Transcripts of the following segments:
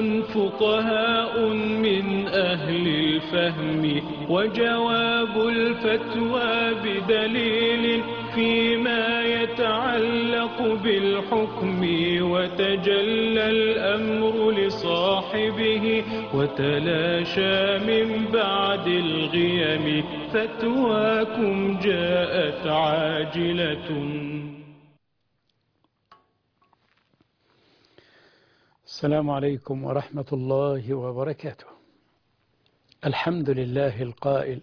فقهاء من أهل الفهم وجواب الفتوى بدليل فيما يتعلق بالحكم وتجلى الأمر لصاحبه وتلاشى من بعد الغيم فتواكم جاءت عاجلة السلام عليكم ورحمة الله وبركاته الحمد لله القائل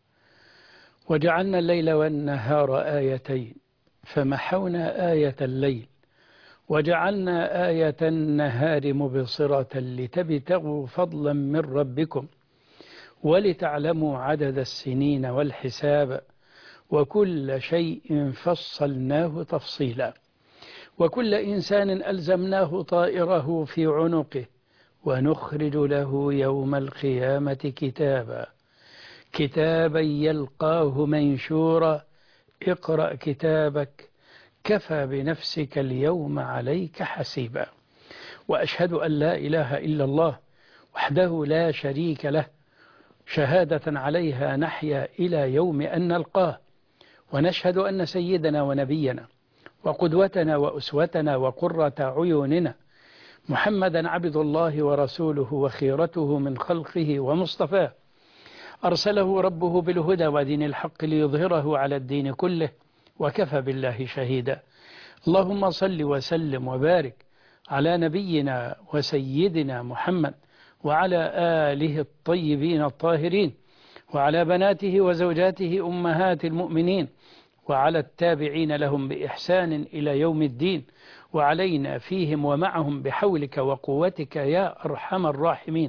وجعلنا الليل والنهار آيتين فمحونا آية الليل وجعلنا آية النهار مبصرة لتبتغوا فضلا من ربكم ولتعلموا عدد السنين والحساب وكل شيء فصلناه تفصيلا وكل إنسان ألزمناه طائره في عنقه ونخرج له يوم القيامة كتابا كتابا يلقاه منشورا اقرأ كتابك كفى بنفسك اليوم عليك حسيبا وأشهد أن لا إله إلا الله وحده لا شريك له شهادة عليها نحيا إلى يوم أن نلقاه ونشهد أن سيدنا ونبينا وقدوتنا وأسوتنا وقرة عيوننا محمدا عبد الله ورسوله وخيرته من خلقه ومصطفاه أرسله ربه بالهدى ودين الحق ليظهره على الدين كله وكفى بالله شهيدا اللهم صل وسلم وبارك على نبينا وسيدنا محمد وعلى آله الطيبين الطاهرين وعلى بناته وزوجاته أمهات المؤمنين وعلى التابعين لهم بإحسان إلى يوم الدين وعلينا فيهم ومعهم بحولك وقوتك يا أرحم الراحمين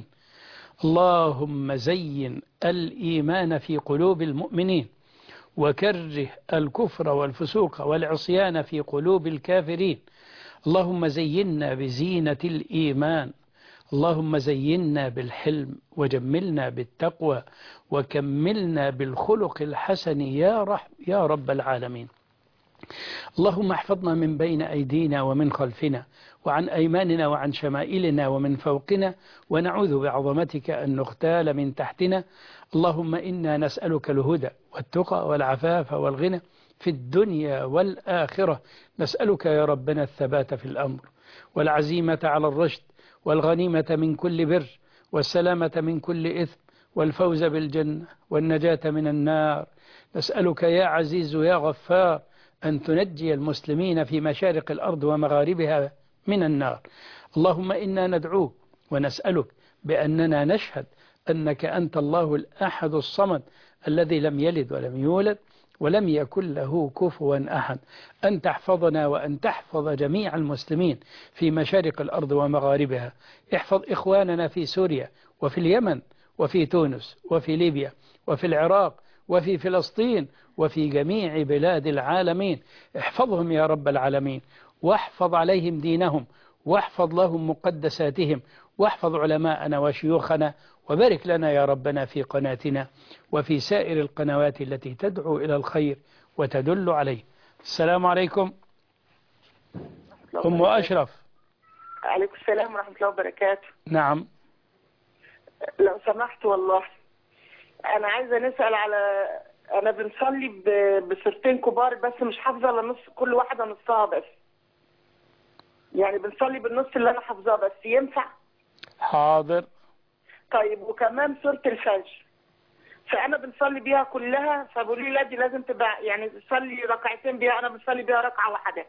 اللهم زين الإيمان في قلوب المؤمنين وكره الكفر والفسوق والعصيان في قلوب الكافرين اللهم زينا بزينة الإيمان اللهم زينا بالحلم وجملنا بالتقوى وكملنا بالخلق الحسن يا, رح يا رب العالمين اللهم احفظنا من بين أيدينا ومن خلفنا وعن أيماننا وعن شمائلنا ومن فوقنا ونعوذ بعظمتك أن نغتال من تحتنا اللهم إنا نسألك الهدى والتقى والعفاف والغنى في الدنيا والآخرة نسألك يا ربنا الثبات في الأمر والعزيمة على الرشد والغنيمة من كل بر والسلامة من كل إثم والفوز بالجنة والنجاة من النار نسألك يا عزيز يا غفار أن تنجي المسلمين في مشارق الأرض ومغاربها من النار اللهم إنا ندعوك ونسألك بأننا نشهد أنك أنت الله الأحد الصمد الذي لم يلد ولم يولد ولم يكن له كفوا أحد أن تحفظنا وأن تحفظ جميع المسلمين في مشارق الأرض ومغاربها احفظ إخواننا في سوريا وفي اليمن وفي تونس وفي ليبيا وفي العراق وفي فلسطين وفي جميع بلاد العالمين احفظهم يا رب العالمين واحفظ عليهم دينهم واحفظ لهم مقدساتهم واحفظ علماءنا وشيوخنا وبارك لنا يا ربنا في قناتنا وفي سائر القنوات التي تدعو إلى الخير وتدل عليه السلام عليكم أم أشرف عليكم السلام ورحمة الله وبركاته نعم لو سمحت والله أنا عايزة نسأل على أنا بنصلي ب- بصورتين كبار بس مش حافظة إلا نص كل واحدة نصها بس يعني بنصلي بالنص اللي أنا حافظاه بس ينفع حاضر طيب وكمان سورة الفجر فأنا بنصلي بيها كلها فبقولوا لي لا دي لازم تبقى يعني تصلي ركعتين بيها أنا بنصلي بيها ركعة واحدة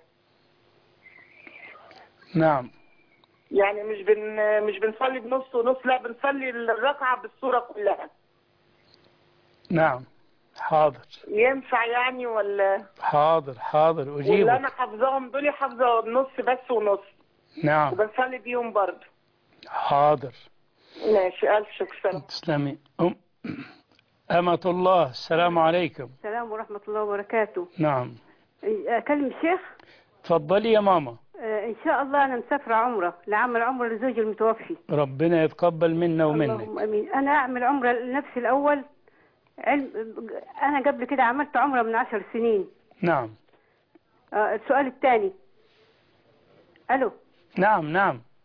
نعم يعني مش بن مش بنصلي بنص ونص لا بنصلي الركعة بالسورة كلها نعم حاضر ينفع يعني ولا حاضر حاضر واللي انا أجيبك حافظاهم دول حافظه نص بس ونص نعم وبنصلي بيهم برضه حاضر ماشي الف شكر تسلمي أم أمة الله السلام عليكم السلام ورحمة الله وبركاته نعم أكلم الشيخ تفضلي يا ماما آه، إن شاء الله أنا مسافرة عمرة لعمل عمرة لزوجي المتوفي ربنا يتقبل منا ومنك اللهم أمين أنا أعمل عمرة لنفسي الأول علم أنا قبل كده عملت عمرة من عشر سنين نعم آه، السؤال الثاني ألو نعم نعم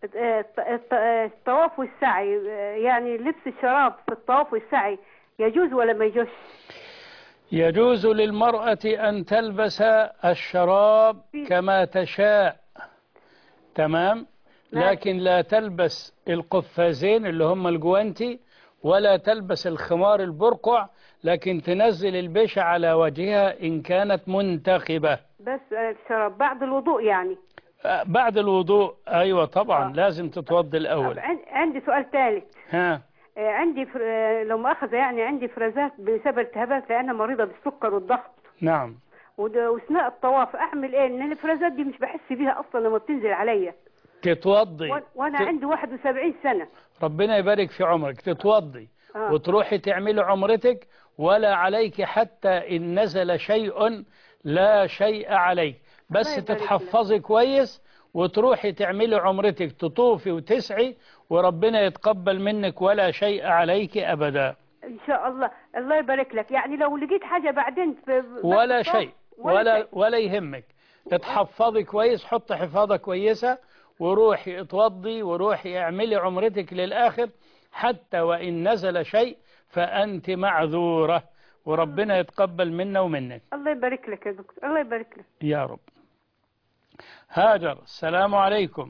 الط- الط- الطواف والسعي آه، يعني لبس الشراب في الطواف والسعي يجوز ولا ما يجوز يجوز للمرأة أن تلبس الشراب كما تشاء تمام نعم. لكن لا تلبس القفازين اللي هم الجوانتي ولا تلبس الخمار البرقع لكن تنزل البشع على وجهها إن كانت منتخبة بس آه، الشراب بعد الوضوء يعني آه، بعد الوضوء أيوة طبعا آه. لازم تتوضي طب الأول عن- عندي سؤال ثالث ها آه، عندي فر... آه، لو مؤاخذة يعني عندي فرازات بسبب التهابات لأن مريضة بالسكر والضغط نعم ود- واثناء الطواف اعمل ايه لان الفرازات دي مش بحس بيها اصلا لما بتنزل عليا تتوضي و- وانا ت- عندي 71 سنه ربنا يبارك في عمرك تتوضي آه. وتروحي تعملي عمرتك ولا عليك حتى إن نزل شيء لا شيء عليك بس الله يبارك تتحفظي كويس وتروحي تعملي عمرتك تطوفي وتسعي وربنا يتقبل منك ولا شيء عليك أبدا ان شاء الله الله يبارك لك يعني لو لقيت حاجه بعدين في ولا بعد الطواف، شيء ولا شيء. ولا يهمك اتحفظي كويس حط حفاظة كويسة وروحي اتوضي وروحي اعملي عمرتك للآخر حتى وإن نزل شيء فأنت معذورة وربنا يتقبل منا ومنك الله يبارك لك يا دكتور الله يبارك لك يا رب هاجر السلام عليكم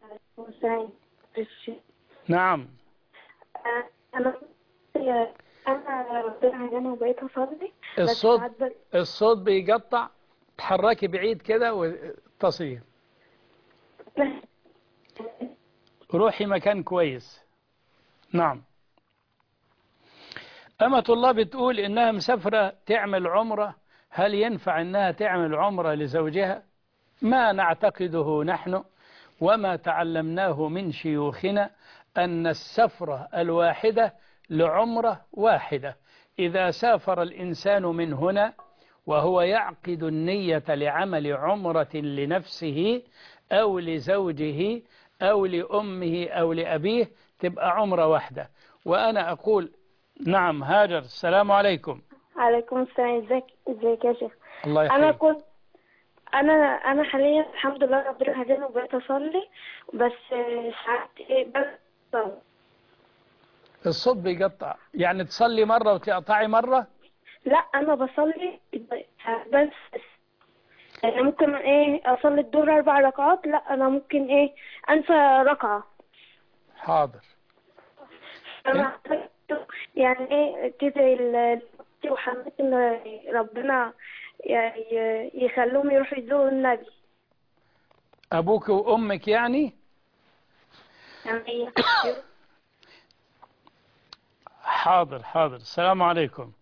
نعم انا انا ربنا عيني وبقيت اصلي بس الصوت ساعات ب- الصوت بيقطع تحركي بعيد كده واتصلي روحي مكان كويس نعم أمة الله بتقول إنها مسافرة تعمل عمرة هل ينفع إنها تعمل عمرة لزوجها ما نعتقده نحن وما تعلمناه من شيوخنا أن السفرة الواحدة لعمرة واحدة إذا سافر الإنسان من هنا وهو يعقد النية لعمل عمرة لنفسه أو لزوجه أو لأمه أو لأبيه تبقى عمرة واحدة وأنا أقول نعم هاجر السلام عليكم عليكم السلام ازيك ازيك يا شيخ الله انا يحييك كنت انا انا حاليا الحمد لله ربنا هداني وبقيت اصلي بس آه، ساعات ايه بس الصوت بيقطع يعني تصلي مرة وتقطعي مرة لا انا بصلي بس يعني ممكن ايه اصلي الظهر اربع ركعات لا انا ممكن ايه انسى ركعه حاضر انا يعني ايه كده ال- وحميت ان ربنا ي- يخلوهم يروحوا يزوروا النبي أبوك وأمك يعني يعني حاضر حاضر السلام عليكم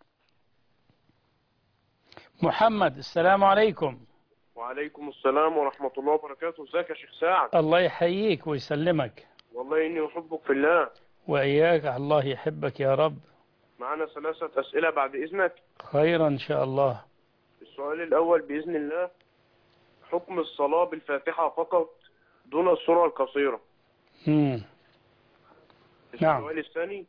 محمد السلام عليكم وعليكم السلام ورحمة الله وبركاته ازيك يا شيخ سعد الله يحييك ويسلمك والله إني أحبك في الله وإياك الله يحبك يا رب معنا ثلاثة أسئلة بعد إذنك خيرا إن شاء الله السؤال الأول بإذن الله حكم الصلاة بالفاتحة فقط دون السورة القصيرة مم. نعم. السؤال الثاني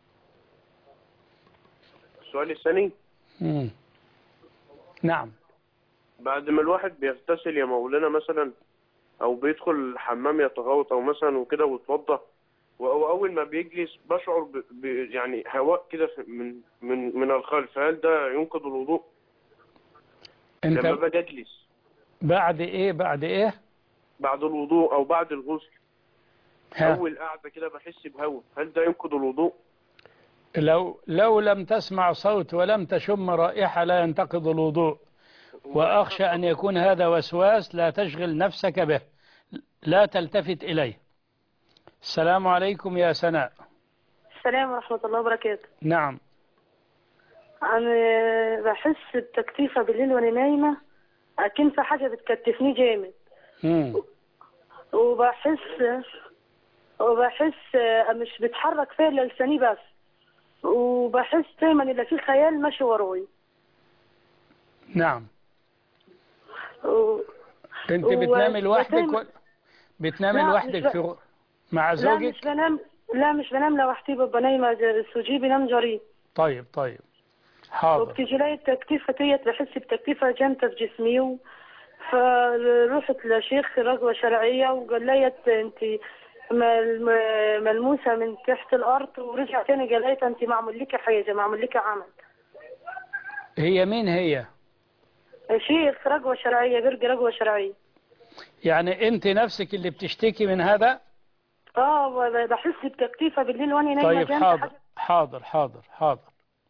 السؤال الثاني مم. نعم بعد ما الواحد بيغتسل يا مولانا مثلا أو بيدخل الحمام يتغوط أو مثلا وكده ويتوضأ وأو أول ما بيجلس بشعر ب... ب... يعني هواء كده في- من من من الخلف هل ده ينقض الوضوء؟ لما أنت باجي أجلس بعد إيه بعد إيه بعد الوضوء او بعد الغسل ها. اول قعده كده بحس بهوا هل ده ينقض الوضوء لو لو لم تسمع صوت ولم تشم رائحة لا ينتقض الوضوء وأخشى أن يكون هذا وسواس لا تشغل نفسك به لا تلتفت إليه السلام عليكم يا سناء السلام ورحمة الله وبركاته نعم أنا بحس بتكتيفة بالليل وأنا نايمة أكن في حاجة بتكتفني جامد مم. وبحس وبحس مش بتحرك فيا إلا لساني بس وبحس دايما إن في خيال ماشي وراي نعم و- أنت هو بتنامي لوحدك بتنام- و... بتنامي لا، لوحدك مش ب- في غ- مع لا زوجك مش بنام لا مش بنام لوحدي ببقى نايمة سوجي بينام جري طيب طيب حاضر وبتيجي لي التكتيفة ديت بحس بتكتيفة جامدة في جسمي و... فرحت لشيخ رغوة شرعية وقال لي انت مل- ملموسة من تحت الأرض ورجع تاني قال لي أنت معمول لك حاجة معمول لك عمل هي مين هي شيخ رجوة شرعية برج رجوة شرعية يعني انت نفسك اللي بتشتكي من هذا اه بحس بتكتيفة بالليل وأنا نايمة طيب جنب حاضر حاجة حاضر حاضر حاضر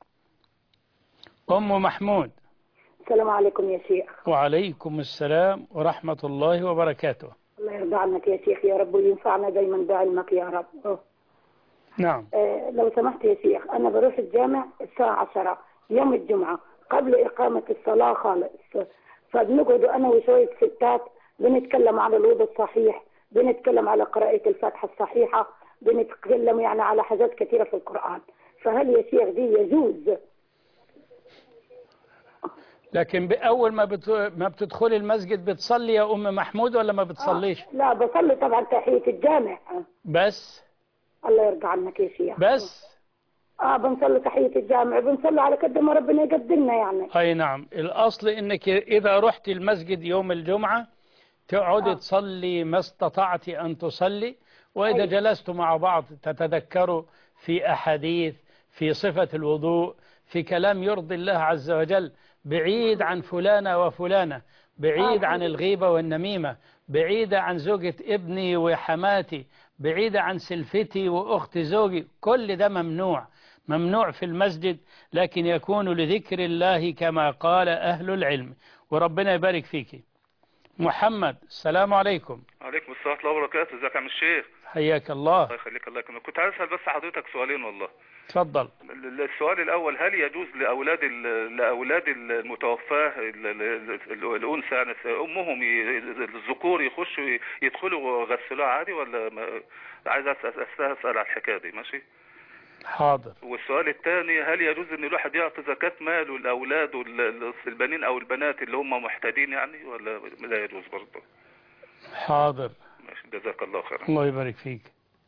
أم محمود السلام عليكم يا شيخ وعليكم السلام ورحمة الله وبركاته الله يرضى عنك يا شيخ يا رب وينفعنا دايما بعلمك يا رب أوه. نعم آه لو سمحت يا شيخ أنا بروح الجامع الساعة عشرة يوم الجمعة قبل إقامة الصلاة خالص فبنقعد أنا وشوية ستات بنتكلم على الوضوء الصحيح بنتكلم على قراءة الفاتحة الصحيحة بنتكلم يعني على حاجات كثيرة في القرآن فهل يا شيخ دي يجوز لكن بأول ما بت... ما بتدخلي المسجد بتصلي يا أم محمود ولا ما بتصليش لا بصلي طبعا تحية الجامع آه. بس الله يرضى عنك يا شيخ بس اه بنصلي تحية الجامع بنصلي على قد ما ربنا يقدرنا يعني أي نعم الأصل إنك إذا رحت المسجد يوم الجمعة تقعدي تصلي ما استطعت أن تصلي وإذا جلست مع بعض تتذكروا في أحاديث في صفة الوضوء في كلام يرضي الله عز وجل بعيد عن فلانة وفلانة بعيد عن الغيبة والنميمة بعيدة عن زوجة ابني وحماتي بعيدة عن سلفتي وأخت زوجي كل ده ممنوع ممنوع في المسجد لكن يكون لذكر الله كما قال أهل العلم وربنا يبارك فيك محمد السلام عليكم عليكم السلام ورحمة الله وبركاته ازيك يا عم الشيخ حياك الله الله يخليك الله يكرمك كنت عايز اسال بس حضرتك سؤالين والله تفضل ال- السؤال الاول هل يجوز لاولاد ال- لاولاد المتوفاه ال- ال- ال- الانثى يعني امهم ي- الذكور يخشوا ي- يدخلوا يغسلوها عادي ولا ما عايز أس- أس- اسال على الحكايه دي ماشي حاضر والسؤال الثاني هل يجوز ان الواحد يعطي زكاه ماله لاولاده ال- ال- البنين او البنات اللي هم محتاجين يعني ولا لا يجوز برضه حاضر ماشي جزاك الله خيرا الله يبارك فيك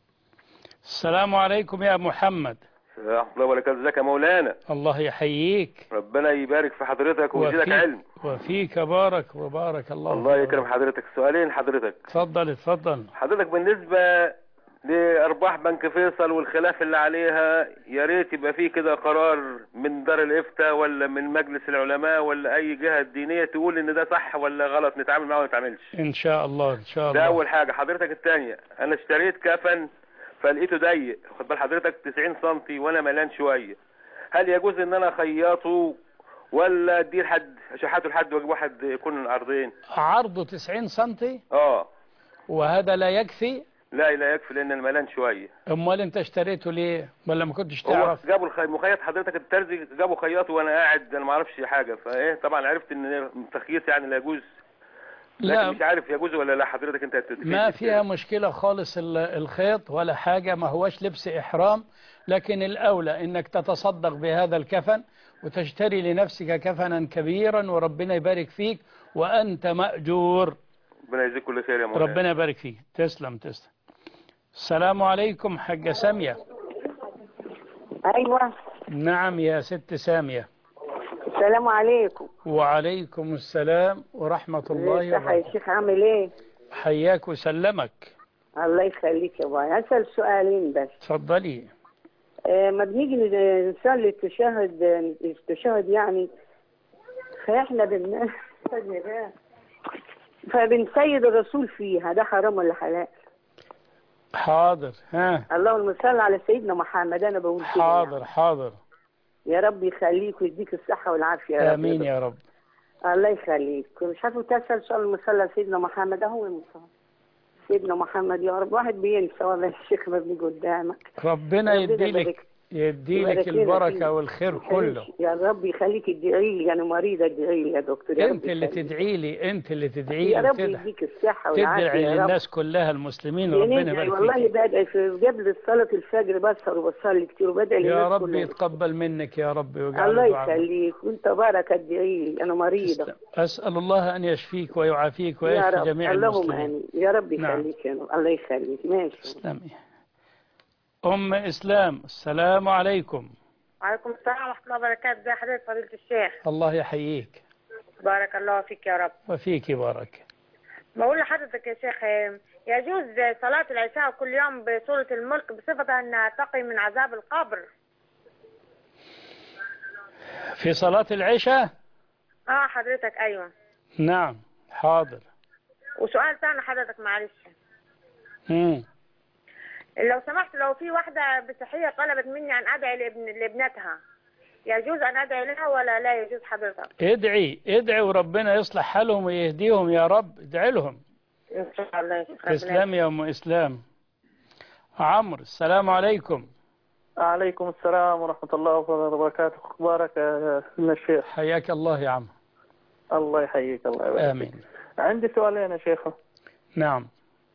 السلام عليكم يا محمد ورحمة الله وبركاته ازيك يا مولانا الله يحييك ربنا يبارك في حضرتك ويزيدك علم وفيك بارك وبارك الله الله فيك. يكرم حضرتك سؤالين حضرتك اتفضل اتفضل حضرتك بالنسبة لأرباح بنك فيصل والخلاف اللي عليها يا ريت يبقى فيه كده قرار من دار الإفتاء ولا من مجلس العلماء ولا أي جهة دينية تقول إن ده صح ولا غلط نتعامل معاه ولا نتعاملش ان شاء الله ان شاء ده الله أول حاجة حضرتك الثانية أنا اشتريت كفن فلقيته ضيق خد بال حضرتك 90 سنتي وأنا ملان شوية هل يجوز إن أنا أخيطه ولا اديه لحد اشحاته لحد واجيب واحد يكون عرضين عرضه 90 سنتي اه وهذا لا يكفي لا لا يكفي لان الملان شويه امال انت اشتريته ليه ولا ما كنتش هو تعرف جابوا الخي... مخيط حضرتك الترزي جابوا خياطه وانا قاعد انا ما اعرفش حاجه فايه طبعا عرفت ان تخييط يعني لا يجوز لكن لا مش عارف يجوز ولا لا حضرتك انت هتتفيد ما فيها مشكلة خالص ال- الخيط ولا حاجة ما هوش لبس إحرام لكن الأولى إنك تتصدق بهذا الكفن وتشتري لنفسك كفنا كبيرا وربنا يبارك فيك وأنت مأجور ربنا يجزيك كل خير يا مولانا ربنا يبارك فيك تسلم تسلم السلام عليكم حاجة سامية ايوه نعم يا ست سامية السلام عليكم وعليكم السلام ورحمة الله ازيك يا وبركاته شيخ عامل ايه حياك وسلمك الله يخليك يا باي اسال سؤالين بس تفضلي آه ما بنيجي نصلي التشهد التشهد يعني فاحنا بن فبنسيد الرسول فيها ده حرام ولا حلال حاضر ها اللهم صل على سيدنا محمد انا بقول كده حاضر حاضر يا رب يخليك ويديك الصحه والعافيه يا رب آمين يا رب الله يخليك مش عارفه تسال سؤال المصلى على سيدنا محمد اهو المصلى سيدنا محمد يا رب واحد بينسى والله يا شيخ ما بنيجي قدامك ربنا يديلك يبارك- يديلك يبارك لنا البركة فيه. والخير كله يا رب يخليك ادعي لي انا مريضه ادعي لي يا دكتور يا انت رب اللي يخليك. تدعي لي انت اللي تدعي يا لي رب وتدعي يديك الصحه والعافيه تدعي يا رب للناس كلها المسلمين ربنا بندعي يبارك والله فيك بدعي في قبل صلاه الفجر بسهر وبصلي كتير وبدعي يا للناس رب كلها. يتقبل منك يا رب ويجعل الله دعاء يخليك وانت بارك ادعي لي انا مريضه أسأل الله أن يشفيك ويعافيك يا ويشفي رب جميع اللهم المسلمين امين يا رب نعم. يخليك يا رب. الله يخليك ماشي تسلمي أم إسلام السلام عليكم وعليكم السلام ورحمة الله وبركاته ازي حضرتك فضيلة الشيخ الله يحييك بارك الله فيك يا رب وفيك بارك بقول لحضرتك يا شيخ آه، يجوز صلاة العشاء كل يوم بسورة الملك بصفتها أنها تقي من عذاب القبر في صلاة العشاء اه حضرتك أيوة نعم حاضر وسؤال ثاني حضرتك معلش مم. لو سمحت لو في واحدة بصحية طلبت مني أن أدعي لابن لابنتها يجوز أن أدعي لها ولا لا يجوز حضرتك ادعي ادعي وربنا يصلح حالهم ويهديهم يا رب ادعي لهم إن شاء الله يا شيخ ربنا تسلم يا أم إسلام عمرو السلام عليكم عليكم السلام ورحمة الله وبركاته أخبارك يا سيدنا الشيخ حياك الله يا عم الله يحييك الله يبارك آمين عندي سؤالين يا شيخ نعم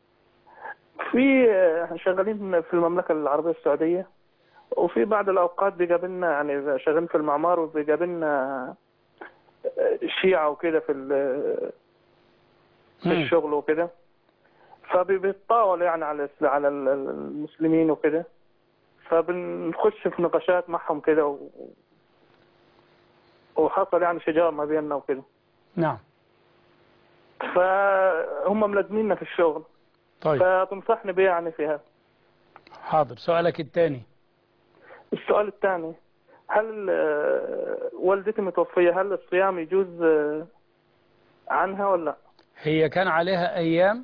في احنا شغالين في المملكة العربية السعودية وفي بعض الأوقات بيقابلنا يعني شغالين في المعمار وبيقابلنا شيعة وكده في ال- في مم. الشغل وكده فبيتطاول يعني على الإسل- على ال- المسلمين وكده فبنخش في نقاشات معهم كده و... وحصل يعني شجار ما بيننا وكده نعم فهم ملازميننا في الشغل طيب فتنصحني بيه يعني في هذا حاضر سؤالك الثاني السؤال الثاني هل آه، والدتي متوفية هل الصيام يجوز آه، عنها ولا لا؟ هي كان عليها أيام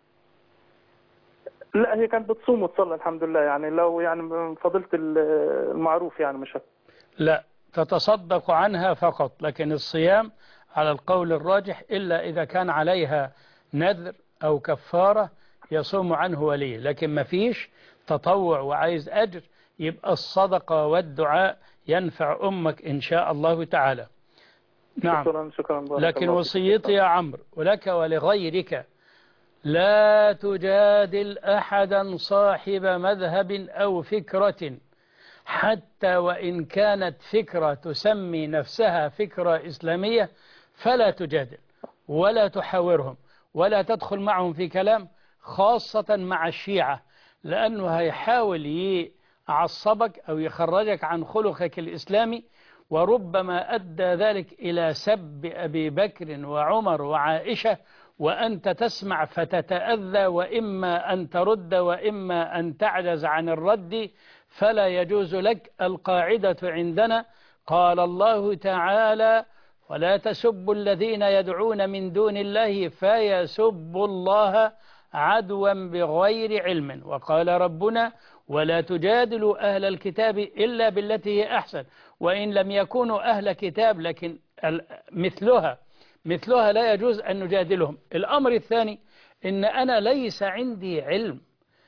لا هي كانت بتصوم وتصلي الحمد لله يعني لو يعني من فضيلة ال- المعروف يعني مش أكتر. لا تتصدق عنها فقط لكن الصيام على القول الراجح إلا إذا كان عليها نذر أو كفارة يصوم عنه ولي لكن ما فيش تطوع وعايز أجر يبقى الصدقة والدعاء ينفع أمك إن شاء الله تعالى نعم شكرا شكرا بارك لكن الله فيك. وصيتي يا عمرو ولك ولغيرك لا تجادل أحدا صاحب مذهب أو فكرة حتى وإن كانت فكرة تسمي نفسها فكرة إسلامية فلا تجادل ولا تحاورهم ولا تدخل معهم في كلام خاصة مع الشيعة لأنه هيحاول يعصبك أو يخرجك عن خلقك الإسلامي وربما أدى ذلك إلى سب أبي بكر وعمر وعائشة وأنت تسمع فتتأذى وإما أن ترد وإما أن تعجز عن الرد فلا يجوز لك القاعدة عندنا قال الله تعالى ولا تسبوا الذين يدعون من دون الله فيسبوا الله عدوا بغير علم وقال ربنا ولا تجادلوا أهل الكتاب إلا بالتي هي أحسن وإن لم يكونوا أهل كتاب لكن ال- مثلها مثلها لا يجوز أن نجادلهم الأمر الثاني إن أنا ليس عندي علم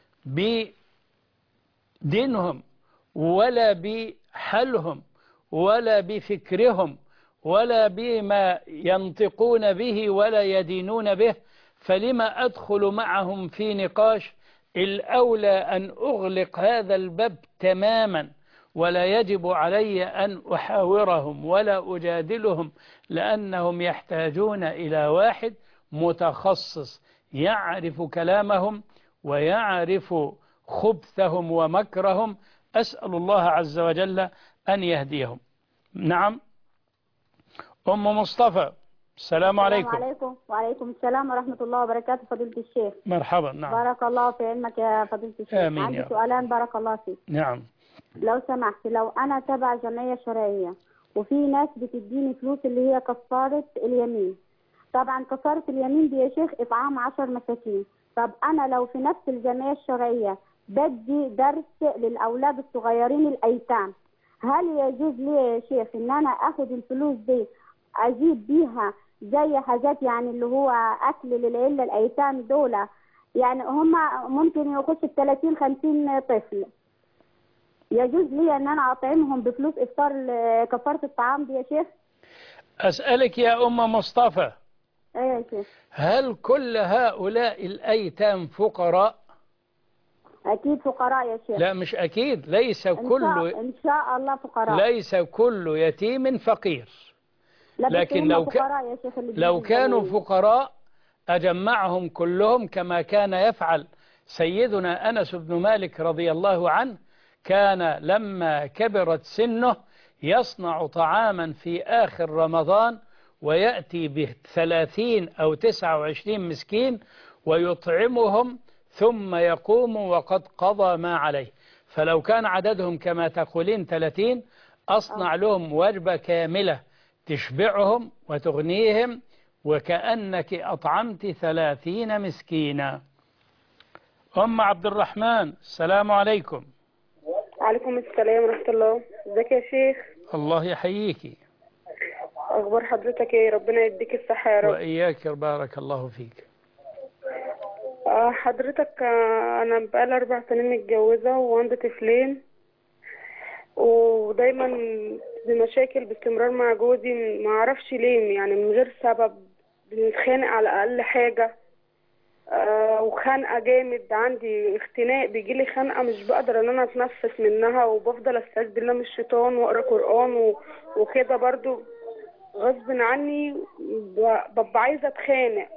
بدينهم ولا بحلهم ولا بفكرهم ولا بما ينطقون به ولا يدينون به فلما أدخل معهم في نقاش الأولى أن أغلق هذا الباب تماما ولا يجب علي أن أحاورهم ولا أجادلهم لأنهم يحتاجون إلى واحد متخصص يعرف كلامهم ويعرف خبثهم ومكرهم أسأل الله عز وجل أن يهديهم نعم أم مصطفى السلام عليكم السلام عليكم وعليكم السلام ورحمة الله وبركاته فضيلة الشيخ مرحبا نعم بارك الله في علمك يا فضيلة الشيخ آمين يا عندي رب. سؤالان بارك الله فيك نعم لو سمحت لو أنا تبع جمعية شرعية وفي ناس بتديني فلوس اللي هي كفارة اليمين طبعا كفارة اليمين دي يا شيخ إطعام عشر مساكين طب أنا لو في نفس الجمعية الشرعية بدي درس للأولاد الصغيرين الأيتام هل يجوز لي يا شيخ إن أنا آخد الفلوس دي أجيب بيها زي حاجات يعني اللي هو أكل للعيلة الأيتام دول يعني هم ممكن يخش ب 30 50 طفل يجوز لي ان انا اطعمهم بفلوس افطار ال- كفاره الطعام دي يا شيخ أسألك يا أم مصطفى ايه يا شيخ هل كل هؤلاء الأيتام فقراء اكيد فقراء يا شيخ لا مش أكيد ليس إن كل شاء, ان شاء الله فقراء ليس كل يتيم فقير لا بس لكن هم لو ك- فقراء يا شيخ اللي لو بيجوا كانوا الجمعية. فقراء أجمعهم كلهم كما كان يفعل سيدنا أنس بن مالك رضي الله عنه كان لما كبرت سنه يصنع طعاما في آخر رمضان ويأتي بثلاثين أو تسعة وعشرين مسكين ويطعمهم ثم يقوم وقد قضى ما عليه فلو كان عددهم كما تقولين 30 أصنع لهم وجبة كاملة تشبعهم وتغنيهم وكأنك أطعمت ثلاثين مسكينا أم عبد الرحمن السلام عليكم وعليكم السلام ورحمة الله ازيك يا شيخ الله يحييك اخبار حضرتك ايه ربنا يديك الصحة يا رب وإياك بارك الله فيك آه، حضرتك آه، انا بقالي اربع سنين متجوزة وعندي طفلين ودايما بمشاكل باستمرار مع جوزي ما اعرفش ليه يعني من غير سبب بنتخانق على اقل حاجة آه، وخنقة جامد عندي اختناق بيجيلي خنقة مش بقدر ان انا اتنفس منها وبفضل استعيذ بالله من الشيطان واقرا قرآن و- وكده برضو غصب عني ب- ببقى عايزة اتخانق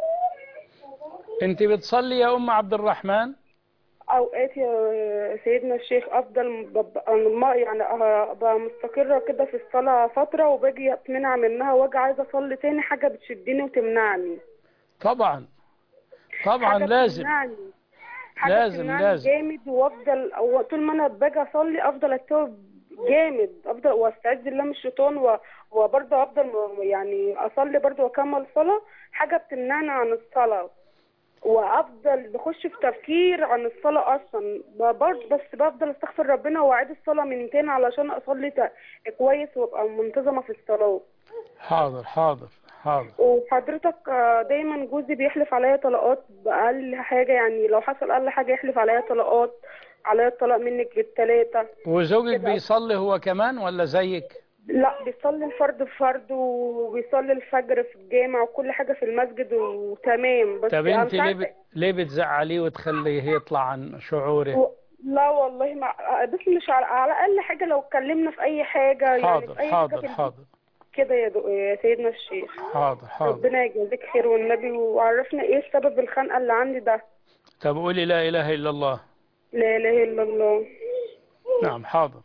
أنت بتصلي يا أم عبد الرحمن اوقات يا سيدنا الشيخ افضل ببقى ما يعني ابقى مستقره كده في الصلاه فتره وباجي اتمنع منها واجي عايزه اصلي تاني حاجه بتشدني وتمنعني طبعا طبعا حاجة لازم بتمنعني. حاجة لازم بتمنعني لازم جامد وافضل أو طول ما انا باجي اصلي افضل اتوب جامد افضل واستعيذ بالله من الشيطان و- وبرضه افضل م- يعني اصلي برضه واكمل صلاه حاجه بتمنعني عن الصلاه وافضل بخش في تفكير عن الصلاه اصلا ب- برضه بس بفضل استغفر ربنا واعيد الصلاه من تاني علشان اصلي ت- كويس وابقى منتظمه في الصلاه حاضر حاضر حاضر وحضرتك آه، دايما جوزي بيحلف عليا طلقات بأقل حاجة يعني لو حصل أقل حاجة يحلف عليا طلقات عليا الطلاق منك بالتلاتة وزوجك بيصلي هو كمان ولا زيك لا بيصلي الفرد في فرد وبيصلي الفجر في الجامع وكل حاجة في المسجد وتمام بس طب أنا انت مش ليه عارفة- ب... ليه بتزعليه وتخليه يطلع عن شعوره و- لا والله ما بس مش على, على أقل حاجة لو اتكلمنا في أي حاجة يعني حاضر في أي حاجة حاضر في البيت حاضر كده يا, دو... يا سيدنا الشيخ حاضر حاضر ربنا يجازيك خير والنبي وعرفنا ايه سبب الخنقة اللي عندي ده طب قولي لا إله إلا الله لا اله الا الله نعم حاضر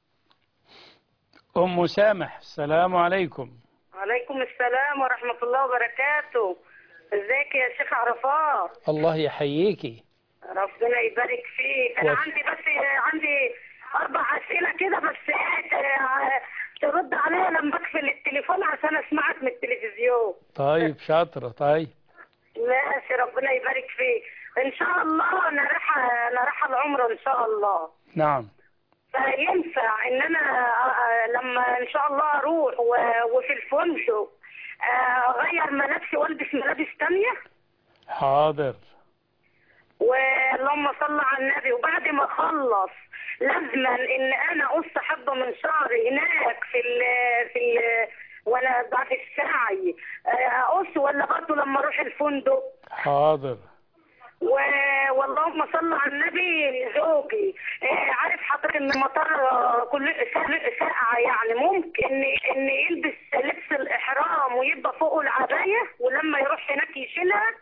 أم سامح السلام عليكم عليكم السلام ورحمة الله وبركاته ازيك يا شيخ عرفات الله يحييكي ربنا يبارك فيك انا وف- عندي بس عندي اربع اسئلة كده بس آه، ترد عليا لما اقفل التليفون عشان اسمعك من التلفزيون طيب شاطرة طيب ماشي ربنا يبارك فيك ان شاء الله انا رايحة انا رايحة العمرة ان شاء الله نعم فينفع ان انا آه، لما ان شاء الله اروح و- وفي الفندق آه، اغير ملابسي والبس ملابس تانية حاضر واللهم صل على النبي وبعد ما اخلص لازما ان انا اقص حبه من شعري هناك في ال في ال وانا بعد السعي آه، اقص ولا برضه لما اروح الفندق حاضر و- واللهم صل على النبي زوجي آه، عارف حضرتك ان المطار آه، كل سا- ساقعه يعني ممكن ان ان يلبس لبس الاحرام ويبقى فوقه العبايه ولما يروح هناك يشيلها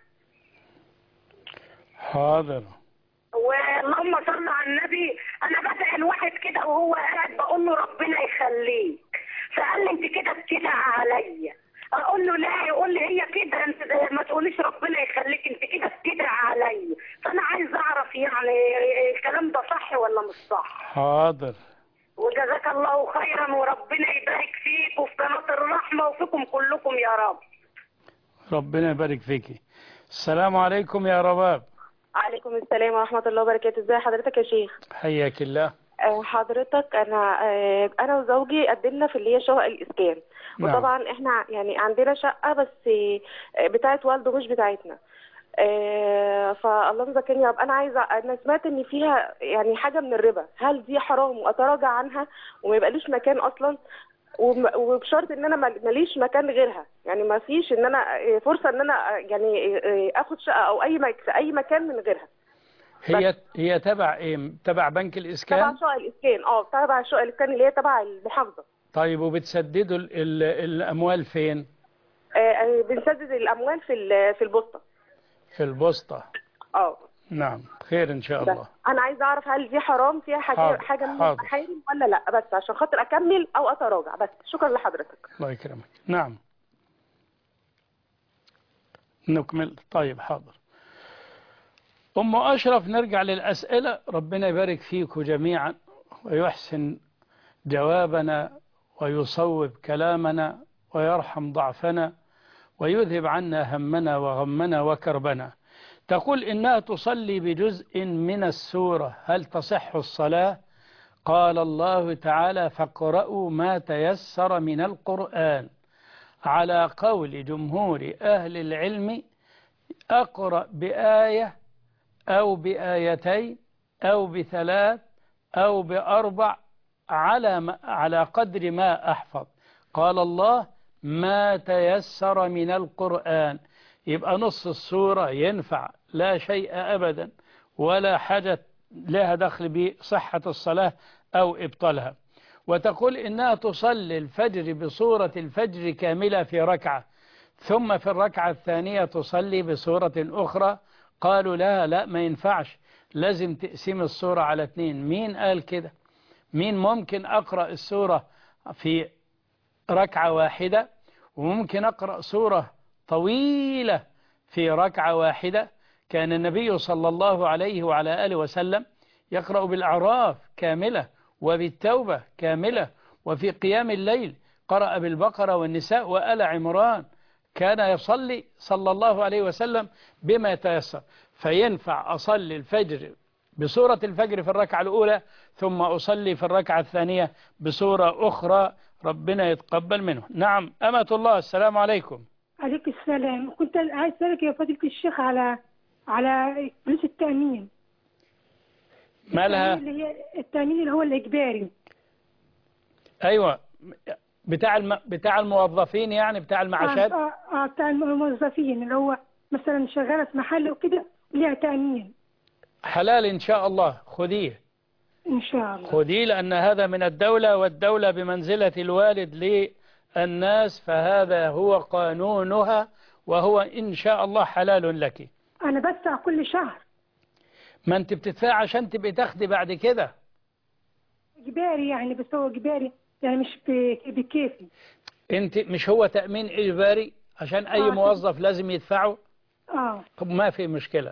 حاضر واللهم صل على النبي انا بدعي الواحد كده وهو قاعد بقول له ربنا يخليك فقال لي انت كده بتدعي عليا اقول له لا يقول لي هي كده انت ما تقوليش ربنا يخليك انت كده بتدعي عليا فانا عايز اعرف يعني الكلام ده صح ولا مش صح حاضر وجزاك الله خيرا وربنا يبارك فيك وفي قناه الرحمه وفيكم كلكم يا رب ربنا يبارك فيكي السلام عليكم يا رباب عليكم السلام ورحمة الله وبركاته ازي حضرتك يا شيخ حياك الله آه، حضرتك انا آه، انا وزوجي قدمنا في اللي هي شقق الاسكان نعم. وطبعا احنا يعني عندنا شقة بس آه، بتاعت والده مش بتاعتنا آه، فاللهم ذكرني يا رب انا عايزه انا سمعت ان فيها يعني حاجه من الربا هل دي حرام واتراجع عنها وما يبقاليش مكان اصلا وم- وبشرط ان انا مال- ماليش مكان غيرها يعني ما فيش ان انا آه، فرصه ان انا آه، يعني آه، اخد شقه او اي مك... في اي مكان من غيرها هي هي تبع ايه تبع بنك تبع الإسكان شقق الاسكان اه تبع شقق الاسكان اللي هي تبع المحافظه طيب وبتسددوا ال- ال- الأموال فين آه، آه، بنسدد الاموال في ال- في البوسطه في البوسطة اه نعم خير إن شاء بس الله انا عايزه اعرف هل دي حرام فيها حاجه حاضر، حاجه من حاضر. المحارم ولا لا بس عشان خاطر اكمل او اتراجع بس شكرا لحضرتك الله يكرمك نعم نكمل طيب حاضر أم أشرف نرجع للأسئلة ربنا يبارك فيكم جميعا ويحسن جوابنا ويصوب كلامنا ويرحم ضعفنا ويذهب عنا همنا وغمنا وكربنا تقول إنها تصلي بجزء من السورة هل تصح الصلاة قال الله تعالى فاقرأوا ما تيسر من القرآن على قول جمهور أهل العلم أقرأ بآية أو بآيتين أو بثلاث أو بأربع على ما على قدر ما أحفظ قال الله ما تيسر من القرآن يبقى نص السورة ينفع لا شيء أبدا ولا حاجة لها دخل بصحة الصلاة أو إبطالها وتقول إنها تصلي الفجر بصورة الفجر كاملة في ركعة ثم في الركعة الثانية تصلي بصورة أخرى قالوا لا لا ما ينفعش لازم تقسيم السورة على اثنين مين قال كده مين ممكن أقرأ السورة في ركعة واحدة وممكن أقرأ سورة طويلة في ركعة واحدة كان النبي صلى الله عليه وعلى آله وسلم يقرأ بالأعراف كاملة وبالتوبة كاملة وفي قيام الليل قرأ بالبقرة والنساء وآل عمران كان يصلي صلى الله عليه وسلم بما يتيسر فينفع أصلي الفجر بسورة الفجر في الركعة الأولى ثم أصلي في الركعة الثانية بسورة أخرى ربنا يتقبل منه نعم أمة الله السلام عليكم عليك السلام كنت عايز اسالك يا فضيله الشيخ على على فلوس التامين مالها اللي هي التامين اللي هو الاجباري أيوة بتاع الم... بتاع الموظفين يعني بتاع المعاشات اه اه بتاع الموظفين اللي هو مثلا شغاله في محل وكده وليها تامين حلال إن شاء الله خذيه ان شاء الله خذيه لأن هذا من الدولة والدولة بمنزلة الوالد للناس فهذا هو قانونها وهو إن شاء الله حلال لك انا بدفع كل شهر ما أنت بتدفع عشان تبقي تاخدي بعد كده اجباري يعني بس هو اجباري يعني مش ب- بكيفي أنت مش هو تأمين إجباري عشان أي آه. موظف لازم يدفعه اه طب ما في مشكلة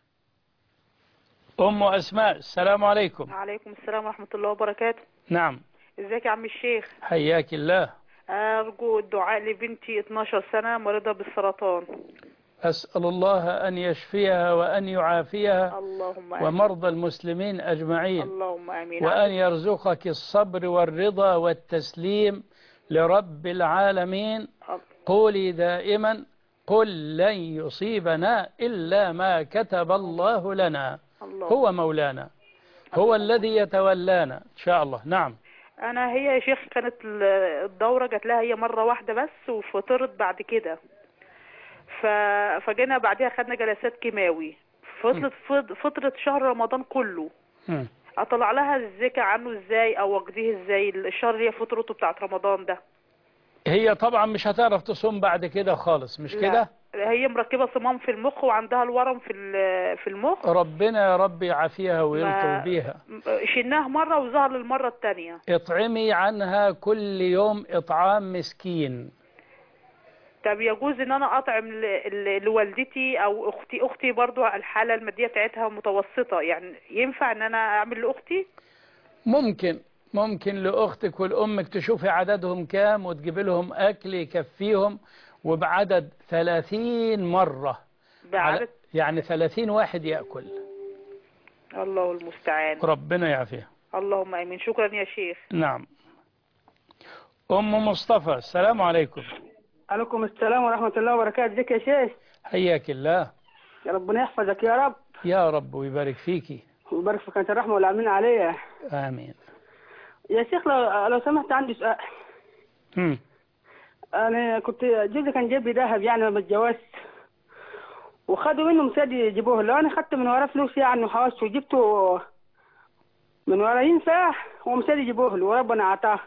أم أسماء السلام عليكم عليكم السلام ورحمة الله وبركاته نعم ازيك يا عم الشيخ حياك الله أرجو الدعاء لبنتي 12 سنة مريضة بالسرطان أسأل الله أن يشفيها وأن يعافيها اللهم آمين ومرضى المسلمين أجمعين اللهم آمين وأن يرزقك الصبر والرضا والتسليم لرب العالمين قولي دائما قل لن يصيبنا إلا ما كتب الله لنا الله. هو مولانا هو الذي يتولانا إن شاء الله نعم أنا هي يا شيخ كانت ال- الدورة جات لها هي مرة واحدة بس وفطرت بعد كده ف... فجينا بعدها خدنا جلسات كيماوي فضلت فض- فترة شهر رمضان كله مم. اطلع لها الزكاة عنه ازاي او اقضيه ازاي الشهر اللي هي فترته بتاعت رمضان ده هي طبعا مش هتعرف تصوم بعد كده خالص مش لا. كده هي مركبة صمام في المخ وعندها الورم في ال- في المخ ربنا يا رب يعافيها ما- ويلطف بيها شلناه مرة وظهر للمرة التانية اطعمي عنها كل يوم إطعام مسكين طب يجوز ان انا اطعم ل- ل- لوالدتي او اختي اختي برضو الحالة المادية بتاعتها متوسطة يعني ينفع ان انا اعمل لاختي ممكن ممكن لأختك ولأمك تشوفي عددهم كام وتجيب لهم أكل يكفيهم وبعدد ثلاثين مرة بعدد على- يعني ثلاثين واحد يأكل الله المستعان ربنا يعافيها اللهم امين شكرا يا شيخ نعم أم مصطفى السلام عليكم عليكم السلام ورحمة الله وبركاته ازيك يا شيخ حياك الله يا ربنا يحفظك يا رب يا رب ويبارك فيكي ويبارك في كانت الرحمة والعاملين عليها آمين يا شيخ لو, لو سمحت عندي سؤال مم. أنا كنت جوزي كان جايب لي ذهب يعني لما اتجوزت وخدوا منه مساد يجيبوه لو أنا خدت من وراه فلوس يعني وحوشت وجبته من وراه ينفع ومساد يجيبوه له وربنا أعطاه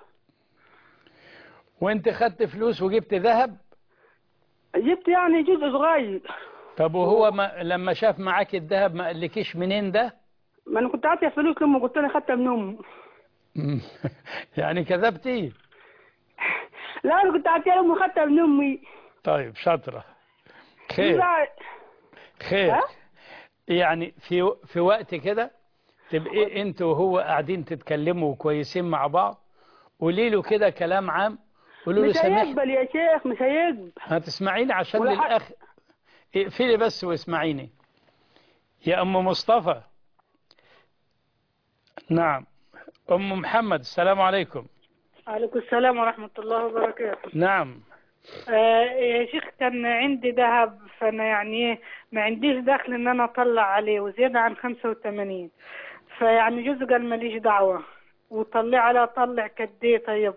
وانت خدت فلوس وجبت ذهب جبت يعني جزء صغير طب وهو ما لما شاف معاك الذهب ما قالكيش منين ده ما أنا كنت عاطيه فلوس لأمه قلت له خدتها من أمه مم. يعني كذبتي لا أنا كنت عاطيه لأمه خدتها من أمي طيب شاطرة خير لا خير ها؟ يعني في في وقت كده تبقى انت وهو قاعدين تتكلموا كويسين مع بعض قولي له كده كلام عام قولوا له مش سامح هيقبل يا شيخ مش هيقبل هتسمعيني عشان ولا حق. للاخ اقفلي بس واسمعيني يا ام مصطفى نعم ام محمد السلام عليكم عليكم السلام ورحمة الله وبركاته نعم آه يا شيخ كان عندي ذهب فأنا يعني إيه ما عنديش دخل إن أنا أطلع عليه وزيادة عن 85 فيعني جوزي قال ماليش دعوة وطلع على طلع كديه طيب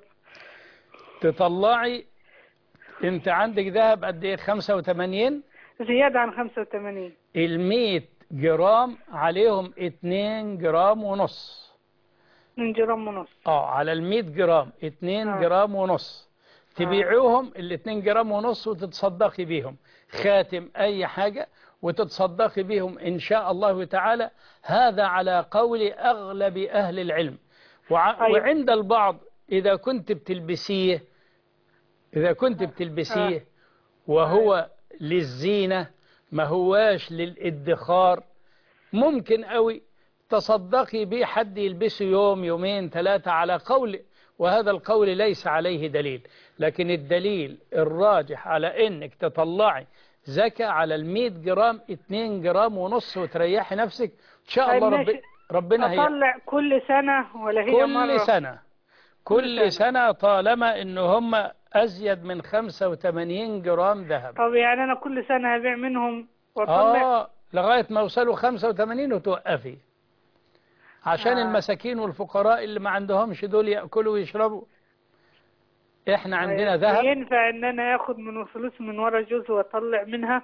تطلعي انت عندك ذهب قد ايه 85 زيادة عن 85 ال 100 جرام عليهم 2 جرام ونص 2 جرام ونص اه على ال 100 جرام 2 جرام ونص تبيعوهم ال 2 جرام ونص وتتصدقي بيهم خاتم اي حاجة وتتصدقي بيهم ان شاء الله تعالى هذا على قول اغلب اهل العلم وع... أيوة. وعند البعض اذا كنت بتلبسيه اذا كنت بتلبسيه وهو للزينة ما هواش للادخار ممكن قوي تصدقي بيه حد يلبسه يوم يومين ثلاثة على قول وهذا القول ليس عليه دليل لكن الدليل الراجح على انك تطلعي زكاة على المية جرام اتنين جرام ونص وتريحي نفسك ان شاء طيب الله رب ماشي. ربنا هي أطلع كل سنة ولا هي مرة كل سنة كل سنة طالما ان هم ازيد من 85 جرام ذهب طب يعني أنا كل سنة هبيع منهم وأطلع اه لغاية ما يوصلوا 85 وتوقفي عشان آه. المساكين والفقراء اللي ما عندهمش دول يأكلوا ويشربوا احنا عندنا ذهب ينفع إن أنا آخد من الفلوس من ورا جوزي وأطلع منها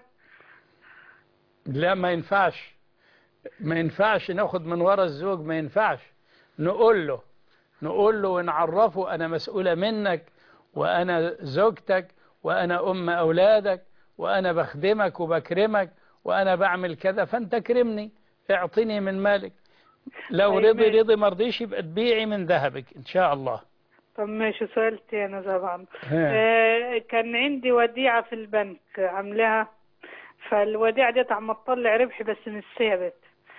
لا ما ينفعش ما ينفعش ناخد من ورا الزوج ما ينفعش نقول له نقول له ونعرفه أنا مسؤولة منك وأنا زوجتك وأنا أم أولادك وأنا بخدمك وبكرمك وأنا بعمل كذا فأنت كرمني اعطني من مالك لو طيب رضي ماشي. رضي مرضيش يبقى تبيعي من ذهبك إن شاء الله طب ماشي سؤال تاني طبعا ها. آه كان عندي وديعة في البنك عاملاها فالوديعة ديت عم تطلع ربح بس مش ثابت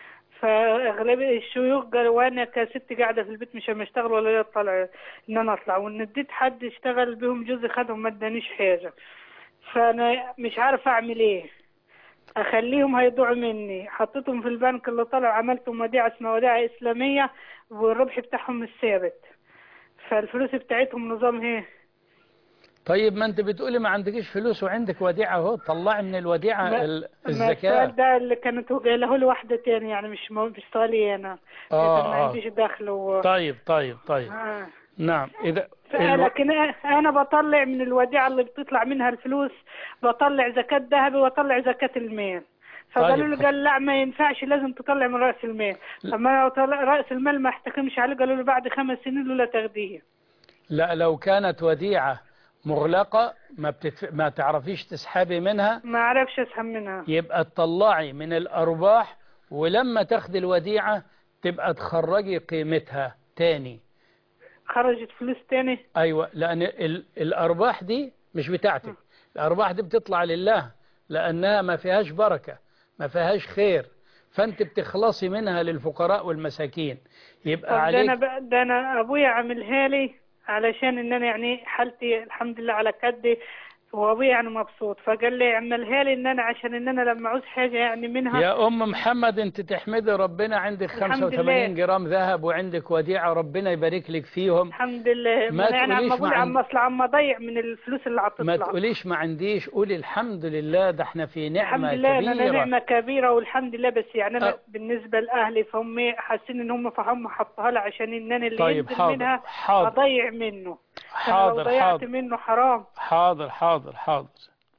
فاغلبيه الشيوخ قالوا وانا كست قاعده في البيت مش هشتغل ولا ليا اطلع ان انا اطلع وان اديت حد اشتغل بهم جوزي خدهم ما ادانيش حاجه فانا مش عارف اعمل ايه اخليهم هيضيعوا مني حطيتهم في البنك اللي طلع عملتهم وديعه اسمها وديعه اسلاميه والربح بتاعهم مش ثابت فالفلوس بتاعتهم نظام ايه طيب ما انت بتقولي ما عندكش فلوس وعندك وديعة اهو طلعي من الوديعة ما- ال- ما الزكاة السؤال ده اللي كانت قايله له واحده تاني يعني مش مو- مش سؤالي انا آه، ما آه. عنديش دخل و... طيب طيب طيب آه. نعم إذا ف- الو... لكن انا بطلع من الوديعه اللي بتطلع منها الفلوس بطلع زكاه ذهبي واطلع زكاه المال فقالوا طيب. لي قال لا ما ينفعش لازم تطلع من راس المال اما لو طلع راس المال ما احتكمش عليه قالوا لي بعد خمس سنين لا تاخديه لا لو كانت وديعة مغلقة ما, بتتف... ما تعرفيش تسحبي منها ما اعرفش اسحب منها يبقى تطلعي من الأرباح ولما تاخدي الوديعة تبقى تخرجي قيمتها تاني خرجت فلوس تاني أيوة لأن ال... الأرباح دي مش بتاعتك الأرباح دي بتطلع لله لأنها ما فيهاش بركة ما فيهاش خير فأنت بتخلصي منها للفقراء والمساكين طب يبقى ده عليك انا ب... ده انا ابويا عاملها لي علشان ان انا يعني حالتي الحمد لله على كدي وابويا يعني مبسوط فقال لي اعملها لي ان انا عشان ان انا لما عاوز حاجه يعني منها يا أم محمد أنت تحمدي ربنا عندك الحمد 85 لله. جرام ذهب وعندك وديعة ربنا يبارك لك فيهم الحمد لله ما ما يعني عم تقوليش اقول ما عم عند- اصلع عم اضيع من الفلوس اللي ما هتطلع تقوليش ما عنديش قولي الحمد لله ده احنا في نعمة الحمد لله ان انا كبيرة نعمه كبيره والحمد لله بس يعني انا أه. بالنسبه لاهلي فهم حاسين ان هم فهم حطها لي عشان ان انا اللي طيب، ينزل حاضر، منها حاضر. اضيع منه أنا لو حاضر ضيعت حاضر منه حرام حاضر حاضر حاضر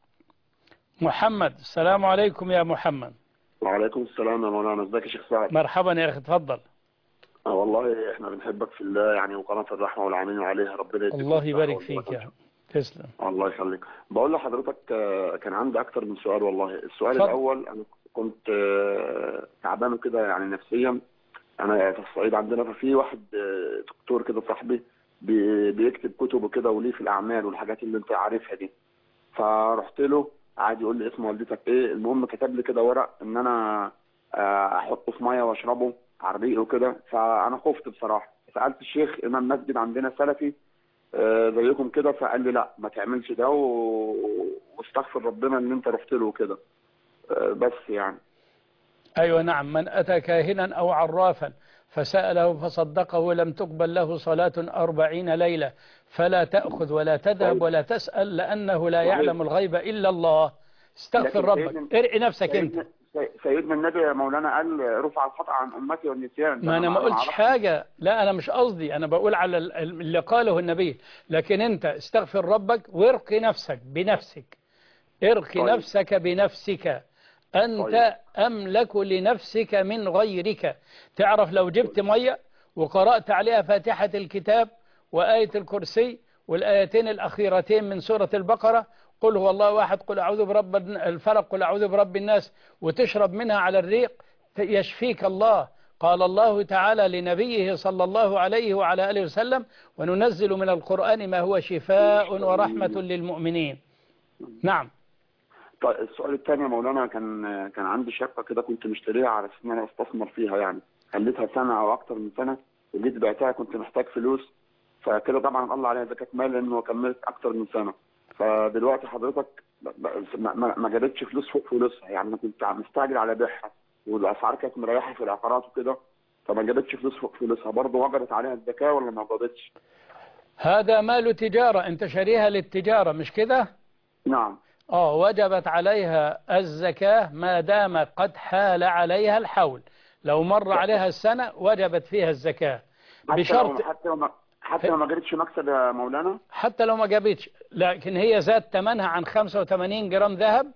محمد السلام عليكم يا محمد وعليكم السلام يا مولانا ازيك يا شيخ سعد مرحبا يا أخي اتفضل آه والله احنا بنحبك في الله يعني وقناة الرحمة والعاملين عليها ربنا يديكم الله الصحة يبارك والبركة. فيك يا أخي. تسلم الله يخليك بقول لحضرتك آه، كان عندي اكتر من سؤال والله السؤال اتفضل. الاول انا كنت آه، تعبان كده يعني نفسيا انا في الصعيد عندنا ففي واحد آه، دكتور كده صاحبي بي- بيكتب كتب وكده وليه في الاعمال والحاجات اللي انت عارفها دي فرحت له قعد يقول لي اسم والدتك ايه المهم كتب لي كده ورق ان انا آه، احطه في ميه واشربه على الريق وكده فانا خفت بصراحه سالت الشيخ امام مسجد عندنا سلفي آه، زيكم كده فقال لي لا ما تعملش ده و... واستغفر ربنا ان انت رحت له كده آه، بس يعني أيوة نعم من أتى كاهنا أو عرافا فسأله فصدقه لم تقبل له صلاة أربعين ليلة فلا تأخذ ولا تذهب ولا تسأل لأنه لا صحيح. يعلم الغيب إلا الله استغفر لكن ربك سيدنا- ارقي نفسك أنت سيدنا, سي- سيدنا النبي يا مولانا قال رفع الخطأ عن امتي والنسيان ما أنا ما قلتش أعرفش. حاجة لا أنا مش قصدي أنا بقول على ال- اللي قاله النبي لكن أنت استغفر ربك وارقي نفسك بنفسك ارقي طيب. نفسك بنفسك أنت أملك لنفسك من غيرك تعرف لو جبت مية وقرأت عليها فاتحة الكتاب وآية الكرسي والآيتين الأخيرتين من سورة البقرة قل هو الله واحد قل أعوذ برب الفلق قل أعوذ برب الناس وتشرب منها على الريق يشفيك الله قال الله تعالى لنبيه صلى الله عليه وعلى آله وسلم وننزل من القرآن ما هو شفاء ورحمة للمؤمنين نعم طيب السؤال الثاني يا مولانا كان كان عندي شقه كده كنت مشتريها على اساس ان انا استثمر فيها يعني خليتها سنه او اكتر من سنه وجيت بعتها كنت محتاج فلوس فكده طبعا الله عليها زكاه مال لانه كملت اكتر من سنه فدلوقتي حضرتك ب- ب- ما- ما ما جابتش فلوس فوق فلوسها يعني انا كنت مستعجل على بيعها والاسعار كانت مريحه في العقارات وكده فما جابتش فلوس فوق فلوسها برضه وجبت عليها الزكاه ولا ما وجبتش؟ هذا مال تجارة انت شاريها للتجارة مش كده نعم اه وجبت عليها الزكاة ما دام قد حال عليها الحول لو مر عليها السنة وجبت فيها الزكاة حتى بشرط لو حتى لو ما حتى لو ما جابتش مكسب يا مولانا حتى لو ما جابتش لكن هي زاد ثمنها عن 85 جرام ذهب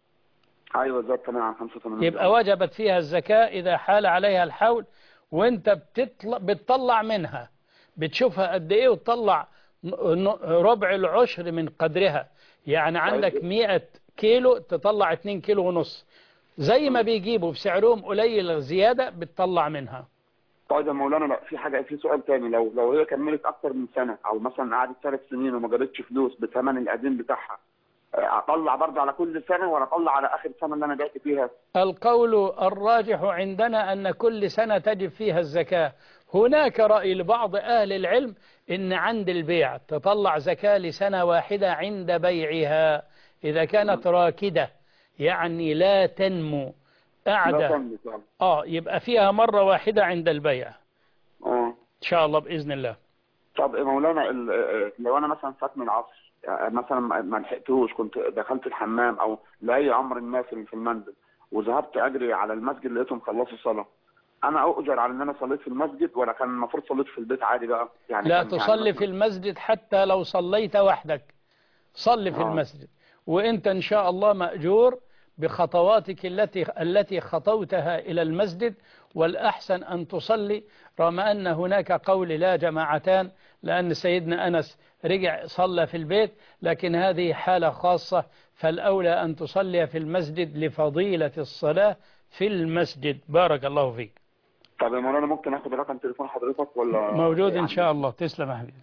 ايوه زاد كمان عن 85 يبقى وجبت فيها الزكاة إذا حال عليها الحول وانت بتطلع, بتطلع منها بتشوفها قد ايه وتطلع ن- ن- ربع العشر من قدرها يعني عندك 100 كيلو تطلع 2 كيلو ونص زي ما بيجيبوا بسعرهم قليل زيادة بتطلع منها طيب يا مولانا لا في حاجه في سؤال تاني لو لو هي كملت اكتر من سنه او مثلا قعدت ثلاث سنين وما جابتش فلوس بثمن القديم بتاعها آه، اطلع برضه على كل سنه ولا اطلع على اخر سنه اللي انا بعت فيها القول الراجح عندنا أن كل سنة تجب فيها الزكاة هناك رأي لبعض أهل العلم إن عند البيع تطلع زكاة لسنة واحدة عند بيعها إذا كانت راكدة يعني لا تنمو لا قاعدة تملك يعني. آه يبقى فيها مرة واحدة عند البيع اه إن شاء الله بإذن الله طب يا مولانا ال- آه، لو انا مثلا فات من العصر يعني مثلا ما ما لحقتوش كنت دخلت الحمام او لاي امر ما في في المنزل وذهبت اجري على المسجد لقيتهم خلصوا الصلاه انا اؤجر على ان انا صليت في المسجد ولا كان المفروض صليت في البيت عادي بقى يعني لا كان- تصلي يعني في المسجد حتى لو صليت وحدك صل في آه. المسجد وانت ان شاء الله مأجور بخطواتك التي التي خطوتها إلى المسجد والأحسن أن تصلي رغم أن هناك قول لا جماعتان لأن سيدنا أنس رجع صلى في البيت لكن هذه حالة خاصة فالأولى أن تصلي في المسجد لفضيلة الصلاة في المسجد بارك الله فيك طب يا مولانا ممكن اخد رقم تليفون حضرتك ولا موجود إن يعني- شاء الله تسلم يا حبيبي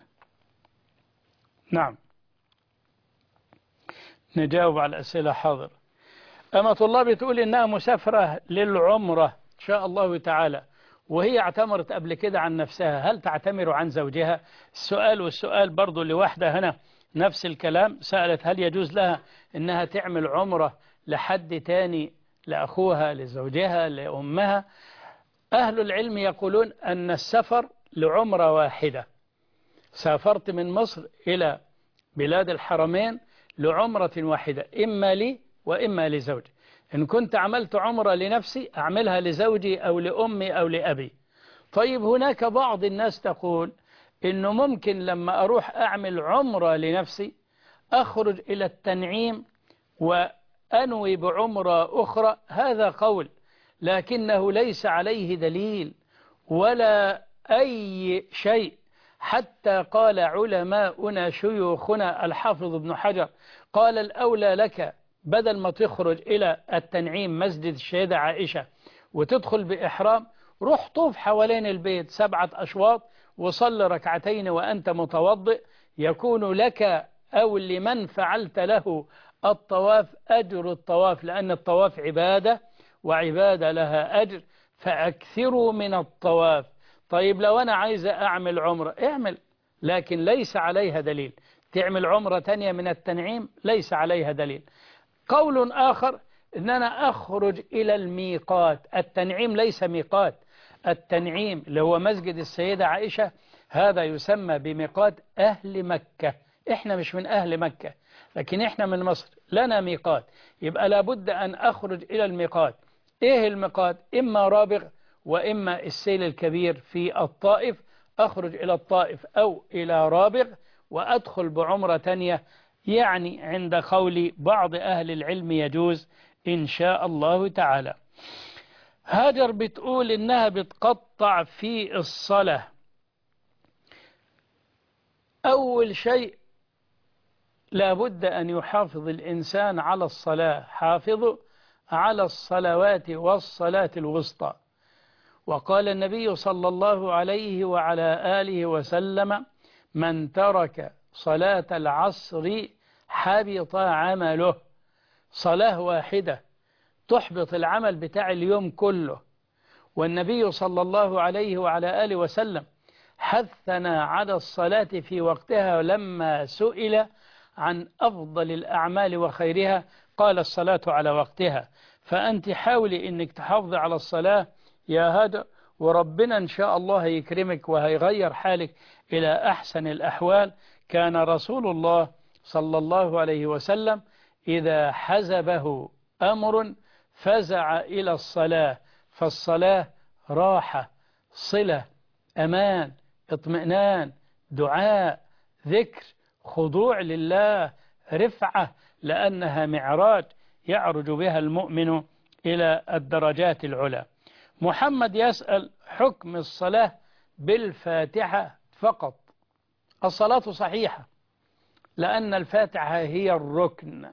نعم نجاوب على الأسئلة حاضر أمة الله بتقول إنها مسافرة للعمرة إن شاء الله تعالى وهي اعتمرت قبل كده عن نفسها هل تعتمر عن زوجها السؤال والسؤال برضو لوحدة هنا نفس الكلام سألت هل يجوز لها إنها تعمل عمرة لحد تاني لأخوها لزوجها لأمها أهل العلم يقولون أن السفر لعمرة واحدة سافرت من مصر إلى بلاد الحرمين لعمرة واحدة إما لي وإما لزوجي إن كنت عملت عمرة لنفسي أعملها لزوجي أو لأمي أو لأبي طيب هناك بعض الناس تقول إنه ممكن لما أروح أعمل عمرة لنفسي أخرج إلى التنعيم وأنوي بعمرة أخرى هذا قول لكنه ليس عليه دليل ولا أي شيء حتى قال علماؤنا شيوخنا الحافظ ابن حجر قال الأولى لك بدل ما تخرج إلى التنعيم مسجد السيدة عائشة وتدخل بإحرام روح طوف حوالين البيت سبعة أشواط وصل ركعتين وأنت متوضئ يكون لك أو لمن فعلت له الطواف أجر الطواف لأن الطواف عبادة وعبادة لها أجر فأكثروا من الطواف طيب لو أنا عايز أعمل عمرة اعمل لكن ليس عليها دليل تعمل عمرة تانية من التنعيم ليس عليها دليل قول آخر أن أنا أخرج إلى الميقات التنعيم ليس ميقات التنعيم اللي هو مسجد السيدة عائشة هذا يسمى بميقات أهل مكة إحنا مش من أهل مكة لكن إحنا من مصر لنا ميقات يبقى لابد أن أخرج إلى الميقات إيه الميقات إما رابغ وإما السيل الكبير في الطائف أخرج إلى الطائف أو إلى رابغ وأدخل بعمرة تانية يعني عند قول بعض أهل العلم يجوز إن شاء الله تعالى هاجر بتقول إنها بتقطع في الصلاة أول شيء لابد أن يحافظ الإنسان على الصلاة حافظوا على الصلوات والصلاة الوسطى وقال النبي صلى الله عليه وعلى آله وسلم من ترك صلاة العصر حبط عمله صلاة واحدة تحبط العمل بتاع اليوم كله والنبي صلى الله عليه وعلى آله وسلم حثنا على الصلاة في وقتها لما سئل عن أفضل الأعمال وخيرها قال الصلاة على وقتها فأنت حاولي أنك تحافظي على الصلاة يا هذا وربنا إن شاء الله يكرمك وهيغير حالك إلى أحسن الأحوال كان رسول الله صلى الله عليه وسلم إذا حزبه أمر فزع إلى الصلاة فالصلاة راحة صلة أمان اطمئنان دعاء ذكر خضوع لله رفعة لأنها معراج يعرج بها المؤمن إلى الدرجات العلى محمد يسأل حكم الصلاة بالفاتحة فقط الصلاة صحيحة لأن الفاتحة هي الركن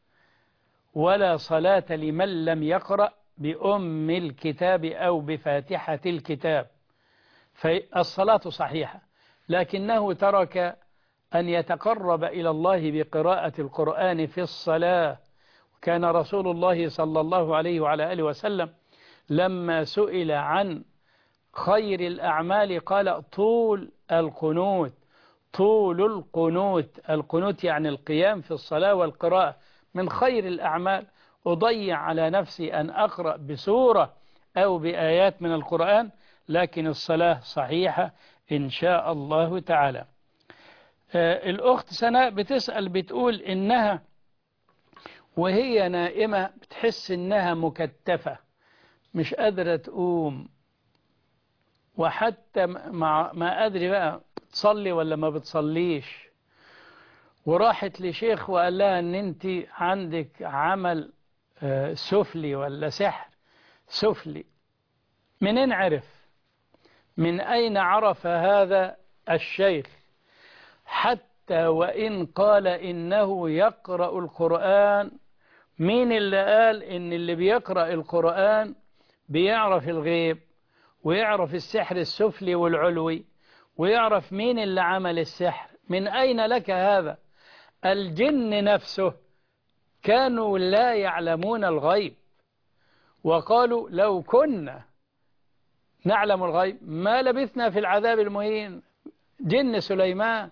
ولا صلاة لمن لم يقرأ بأم الكتاب أو بفاتحة الكتاب فالصلاة صحيحة لكنه ترك أن يتقرب إلى الله بقراءة القرآن في الصلاة كان رسول الله صلى الله عليه وعلى آله وسلم لما سئل عن خير الأعمال قال طول القنوت طول القنوت القنوت يعني القيام في الصلاة والقراءة من خير الأعمال أضيع على نفسي أن أقرأ بسورة أو بآيات من القرآن لكن الصلاة صحيحة إن شاء الله تعالى الأخت سناء بتسأل بتقول إنها وهي نائمة بتحس إنها مكتفة مش قادرة تقوم وحتى ما, ما أدري بقى بتصلي ولا ما بتصليش وراحت لشيخ وقال لها ان انت عندك عمل سفلي ولا سحر سفلي منين عرف من أين عرف هذا الشيخ حتى وإن قال إنه يقرأ القرآن مين اللي قال إن اللي بيقرأ القرآن بيعرف الغيب ويعرف السحر السفلي والعلوي ويعرف مين اللي عمل السحر من أين لك هذا الجن نفسه كانوا لا يعلمون الغيب وقالوا لو كنا نعلم الغيب ما لبثنا في العذاب المهين جن سليمان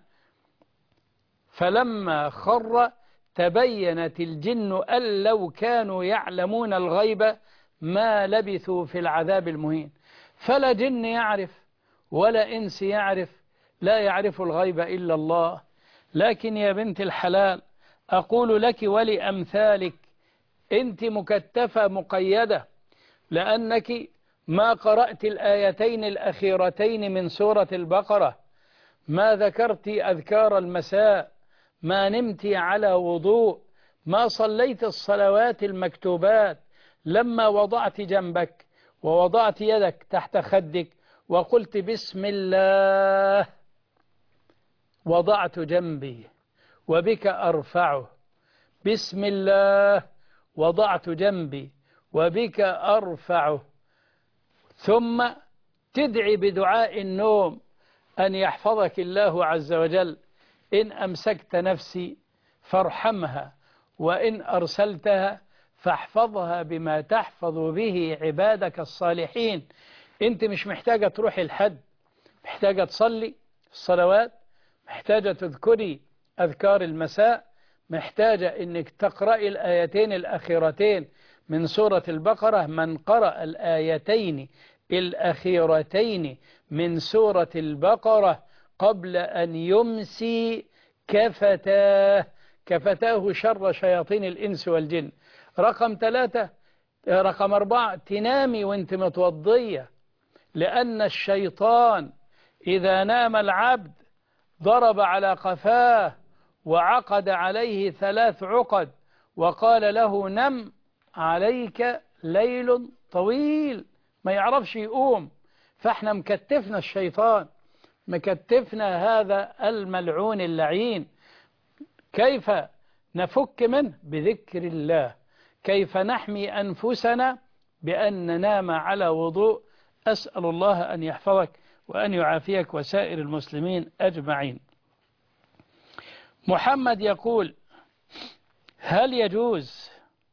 فلما خر تبينت الجن أن لو كانوا يعلمون الغيب ما لبثوا في العذاب المهين فلا جن يعرف ولا إنس يعرف لا يعرف الغيب إلا الله لكن يا بنت الحلال أقول لك ولأمثالك أنت مكتفة مقيدة لأنك ما قرأت الآيتين الأخيرتين من سورة البقرة ما ذكرت أذكار المساء ما نمت على وضوء ما صليت الصلوات المكتوبات لما وضعت جنبك ووضعت يدك تحت خدك وقلت بسم الله وضعت جنبي وبك أرفعه بسم الله وضعت جنبي وبك أرفعه ثم تدعي بدعاء النوم أن يحفظك الله عز وجل إن أمسكت نفسي فارحمها وإن أرسلتها فاحفظها بما تحفظ به عبادك الصالحين انت مش محتاجة تروح الحد محتاجة تصلي الصلوات محتاجة تذكري أذكار المساء محتاجة انك تقرأي الآيتين الأخيرتين من سورة البقرة من قرأ الآيتين الأخيرتين من سورة البقرة قبل أن يمسي كفتاه كفتاه شر شياطين الإنس والجن رقم ثلاثة رقم أربعة تنامي وانت متوضية لأن الشيطان إذا نام العبد ضرب على قفاه وعقد عليه ثلاث عقد وقال له نم عليك ليل طويل ما يعرفش يقوم فاحنا مكتفنا الشيطان مكتفنا هذا الملعون اللعين كيف نفك منه بذكر الله كيف نحمي أنفسنا بأن ننام على وضوء أسأل الله أن يحفظك وأن يعافيك وسائر المسلمين أجمعين محمد يقول هل يجوز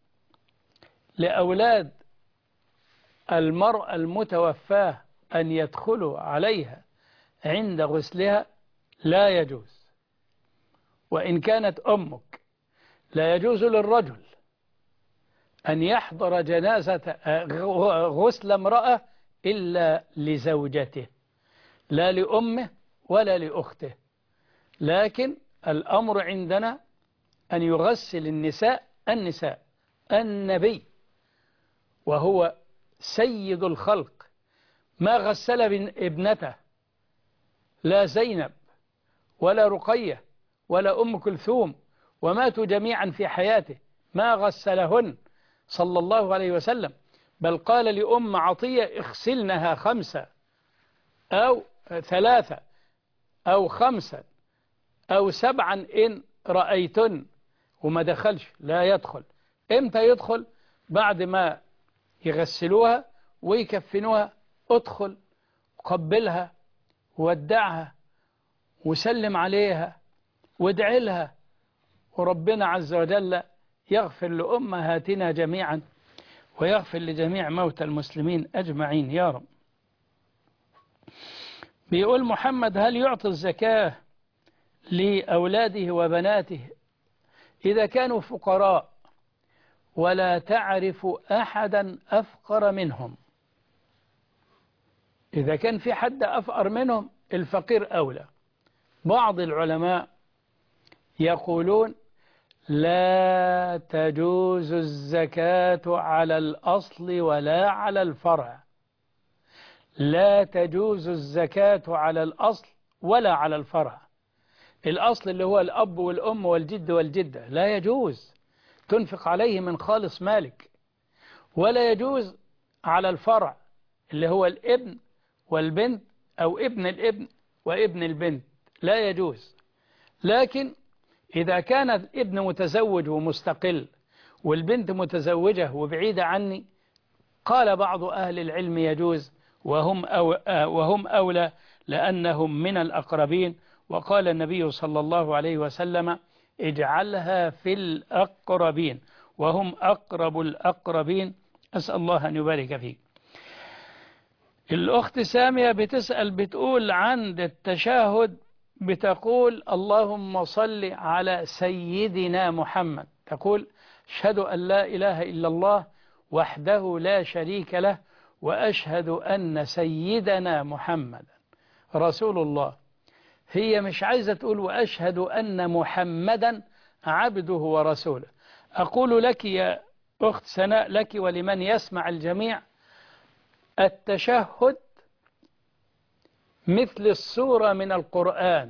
لأولاد المرأة المتوفاة أن يدخلوا عليها عند غسلها لا يجوز وإن كانت أمك لا يجوز للرجل أن يحضر جنازة غسل امرأة إلا لزوجته لا لأمه ولا لأخته لكن الأمر عندنا أن يغسل النساء النساء النبي وهو سيد الخلق ما غسل ابنته لا زينب ولا رقية ولا أم كلثوم وماتوا جميعا في حياته ما غسلهن صلى الله عليه وسلم بل قال لأم عطية اغسلنها خمسة أو ثلاثة أو خمسة أو سبعا إن رأيتن وما دخلش لا يدخل إمتى يدخل بعد ما يغسلوها ويكفنوها ادخل قبلها ودعها وسلم عليها وادعي لها وربنا عز وجل يغفر لأمهاتنا جميعا ويغفر لجميع موتى المسلمين أجمعين يا رب بيقول محمد هل يعطي الزكاة لأولاده وبناته إذا كانوا فقراء ولا تعرف أحدا أفقر منهم إذا كان في حد أفقر منهم الفقير أولى بعض العلماء يقولون لا تجوز الزكاة على الأصل ولا على الفرع لا تجوز الزكاة على الأصل ولا على الفرع الأصل اللي هو الأب والأم والجد والجدة لا يجوز تنفق عليه من خالص مالك ولا يجوز على الفرع اللي هو الابن والبنت أو ابن الابن وابن البنت لا يجوز لكن إذا كان الابن متزوج ومستقل والبنت متزوجة وبعيدة عني قال بعض أهل العلم يجوز وهم, أو وهم أولى لأنهم من الأقربين وقال النبي صلى الله عليه وسلم اجعلها في الأقربين وهم أقرب الأقربين أسأل الله أن يبارك فيك الأخت سامية بتسأل بتقول عند التشاهد بتقول اللهم صل على سيدنا محمد تقول اشهد أن لا إله إلا الله وحده لا شريك له وأشهد أن سيدنا محمدا رسول الله هي مش عايزة تقول وأشهد أن محمدا عبده ورسوله أقول لك يا أخت سناء لك ولمن يسمع الجميع التشهد مثل السورة من القرآن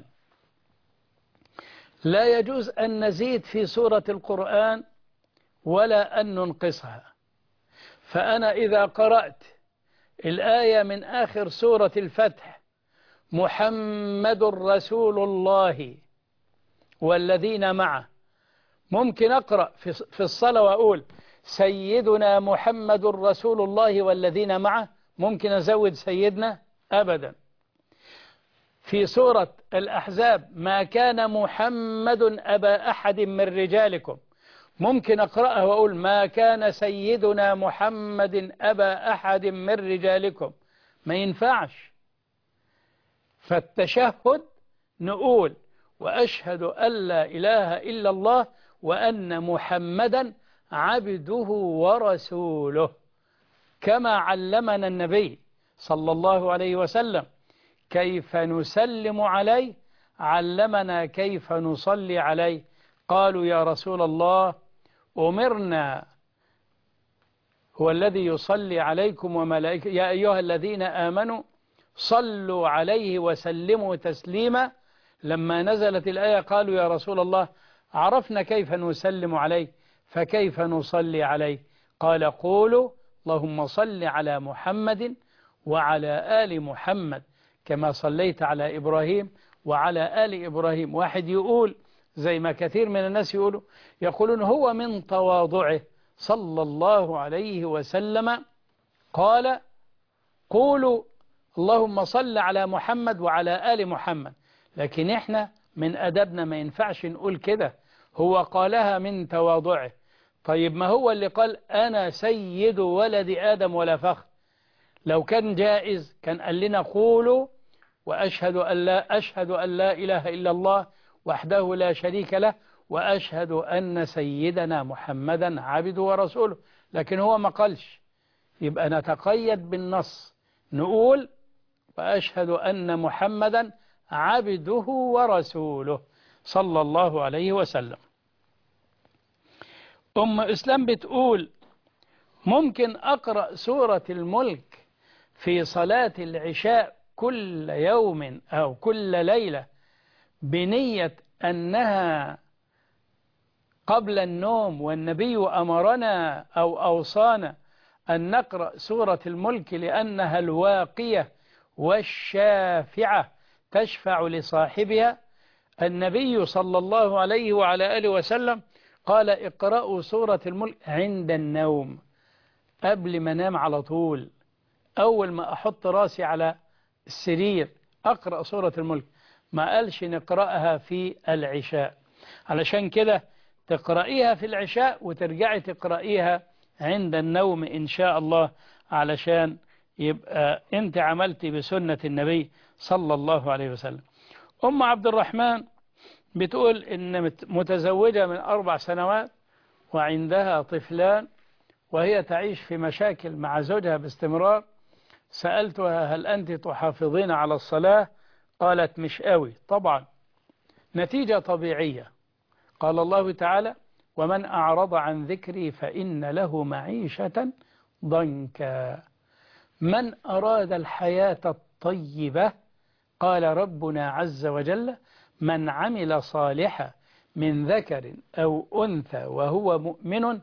لا يجوز أن نزيد في سورة القرآن ولا أن ننقصها فأنا إذا قرأت الآية من آخر سورة الفتح محمد رسول الله والذين معه ممكن أقرأ في الصلاة وأقول سيدنا محمد رسول الله والذين معه ممكن أزود سيدنا أبدا في سورة الأحزاب ما كان محمد أبا أحد من رجالكم ممكن أقرأها وأقول ما كان سيدنا محمد أبا أحد من رجالكم ما ينفعش فالتشهد نقول وأشهد أن لا إله إلا الله وأن محمدا عبده ورسوله كما علمنا النبي صلى الله عليه وسلم كيف نسلم عليه علمنا كيف نصلي عليه قالوا يا رسول الله أمرنا هو الذي يصلي عليكم وملائكة يا أيها الذين آمنوا صلوا عليه وسلموا تسليما لما نزلت الآية قالوا يا رسول الله عرفنا كيف نسلم عليه فكيف نصلي عليه قال قولوا اللهم صل على محمد وعلى آل محمد كما صليت على إبراهيم وعلى آل إبراهيم واحد يقول زي ما كثير من الناس يقولوا يقولون هو من تواضعه صلى الله عليه وسلم قال قولوا اللهم صل على محمد وعلى آل محمد لكن احنا من أدبنا ما ينفعش نقول كده هو قالها من تواضعه طيب ما هو اللي قال أنا سيد ولد آدم ولا فخر لو كان جائز كان قال لنا قولوا وأشهد أن لا أشهد أن لا إله إلا الله وحده لا شريك له وأشهد أن سيدنا محمدا عبده ورسوله لكن هو ما قالش يبقى نتقيد بالنص نقول وأشهد أن محمدا عبده ورسوله صلى الله عليه وسلم أم إسلام بتقول ممكن أقرأ سورة الملك في صلاة العشاء كل يوم أو كل ليلة بنية أنها قبل النوم والنبي أمرنا أو أوصانا أن نقرأ سورة الملك لأنها الواقية والشافعة تشفع لصاحبها النبي صلى الله عليه وعلى آله وسلم قال اقرأوا سورة الملك عند النوم قبل ما انام على طول أول ما أحط راسي على السرير أقرأ سورة الملك ما قالش نقرأها في العشاء علشان كده تقرأيها في العشاء وترجعي تقرأيها عند النوم إن شاء الله علشان يبقى أنت عملتي بسنة النبي صلى الله عليه وسلم أم عبد الرحمن بتقول إن متزوجة من أربع سنوات وعندها طفلان وهي تعيش في مشاكل مع زوجها باستمرار سألتها هل أنت تحافظين على الصلاة قالت مش قوي طبعا نتيجة طبيعية قال الله تعالى ومن أعرض عن ذكري فإن له معيشة ضنكا من أراد الحياة الطيبة قال ربنا عز وجل من عمل صالحا من ذكر أو أنثى وهو مؤمن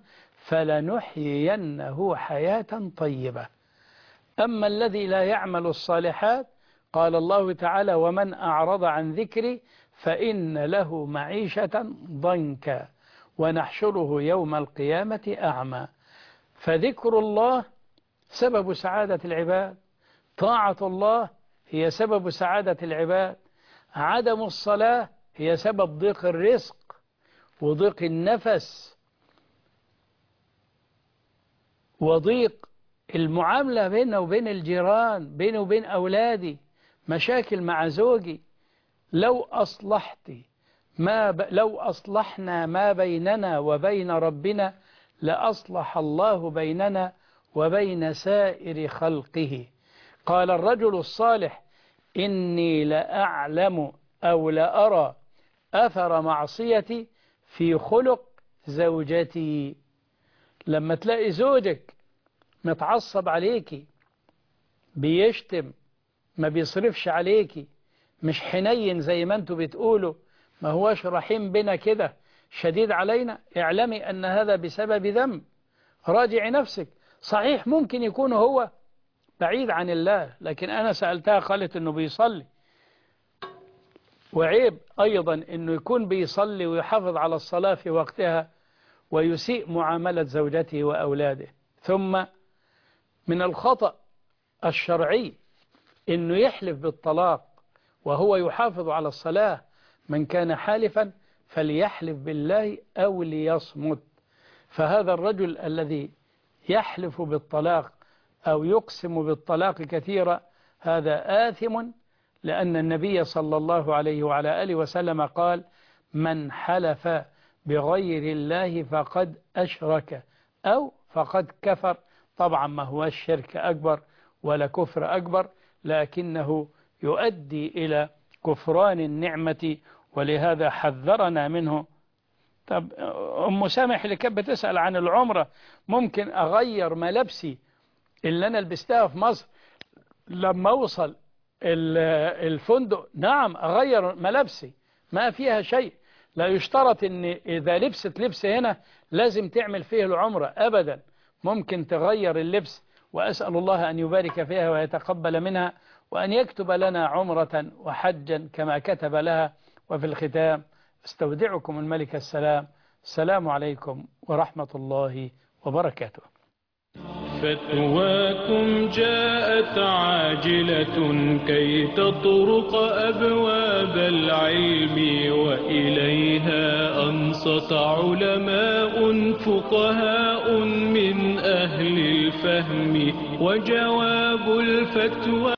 فلنحيينه حياة طيبة أما الذي لا يعمل الصالحات قال الله تعالى ومن أعرض عن ذكري فإن له معيشة ضنكا ونحشره يوم القيامة أعمى فذكر الله سبب سعادة العباد طاعة الله هي سبب سعادة العباد عدم الصلاة هي سبب ضيق الرزق وضيق النفس وضيق المعاملة بيننا وبين الجيران بيني وبين أولادي مشاكل مع زوجي لو أصلحت ما ب... لو أصلحنا ما بيننا وبين ربنا لأصلح الله بيننا وبين سائر خلقه قال الرجل الصالح إني لأعلم أو لأرى أثر معصيتي في خلق زوجتي لما تلاقي زوجك متعصب عليكي بيشتم ما بيصرفش عليكي مش حنين زي ما انتوا بتقولوا ما هوش رحيم بنا كده شديد علينا اعلمي أن هذا بسبب ذنب راجعي نفسك صحيح ممكن يكون هو بعيد عن الله لكن أنا سألتها قالت أنه بيصلي وعيب أيضا أنه يكون بيصلي ويحافظ على الصلاة في وقتها ويسيء معاملة زوجته وأولاده ثم من الخطأ الشرعي أنه يحلف بالطلاق وهو يحافظ على الصلاة من كان حالفا فليحلف بالله أو ليصمت فهذا الرجل الذي يحلف بالطلاق أو يقسم بالطلاق كثيرا هذا آثم لأن النبي صلى الله عليه وعلى آله وسلم قال من حلف بغير الله فقد أشرك أو فقد كفر طبعا ما هو الشرك أكبر ولا كفر أكبر لكنه يؤدي إلى كفران النعمة ولهذا حذرنا منه طب أم سامح اللي كانت بتسأل عن العمرة ممكن أغير ملابسي اللي أنا لبستها في مصر لما أوصل الفندق نعم أغير ملابسي ما فيها شيء لا يشترط ان اذا لبست لبس هنا لازم تعمل فيه العمرة ابدا ممكن تغير اللبس واسأل الله ان يبارك فيها ويتقبل منها وان يكتب لنا عمرة وحجا كما كتب لها وفي الختام استودعكم الملك السلام السلام عليكم ورحمة الله وبركاته فتواكم جاءت عاجلة كي تطرق أبواب العلم وإليها أنصت علماء فقهاء من أهل الفهم وجواب الفتوى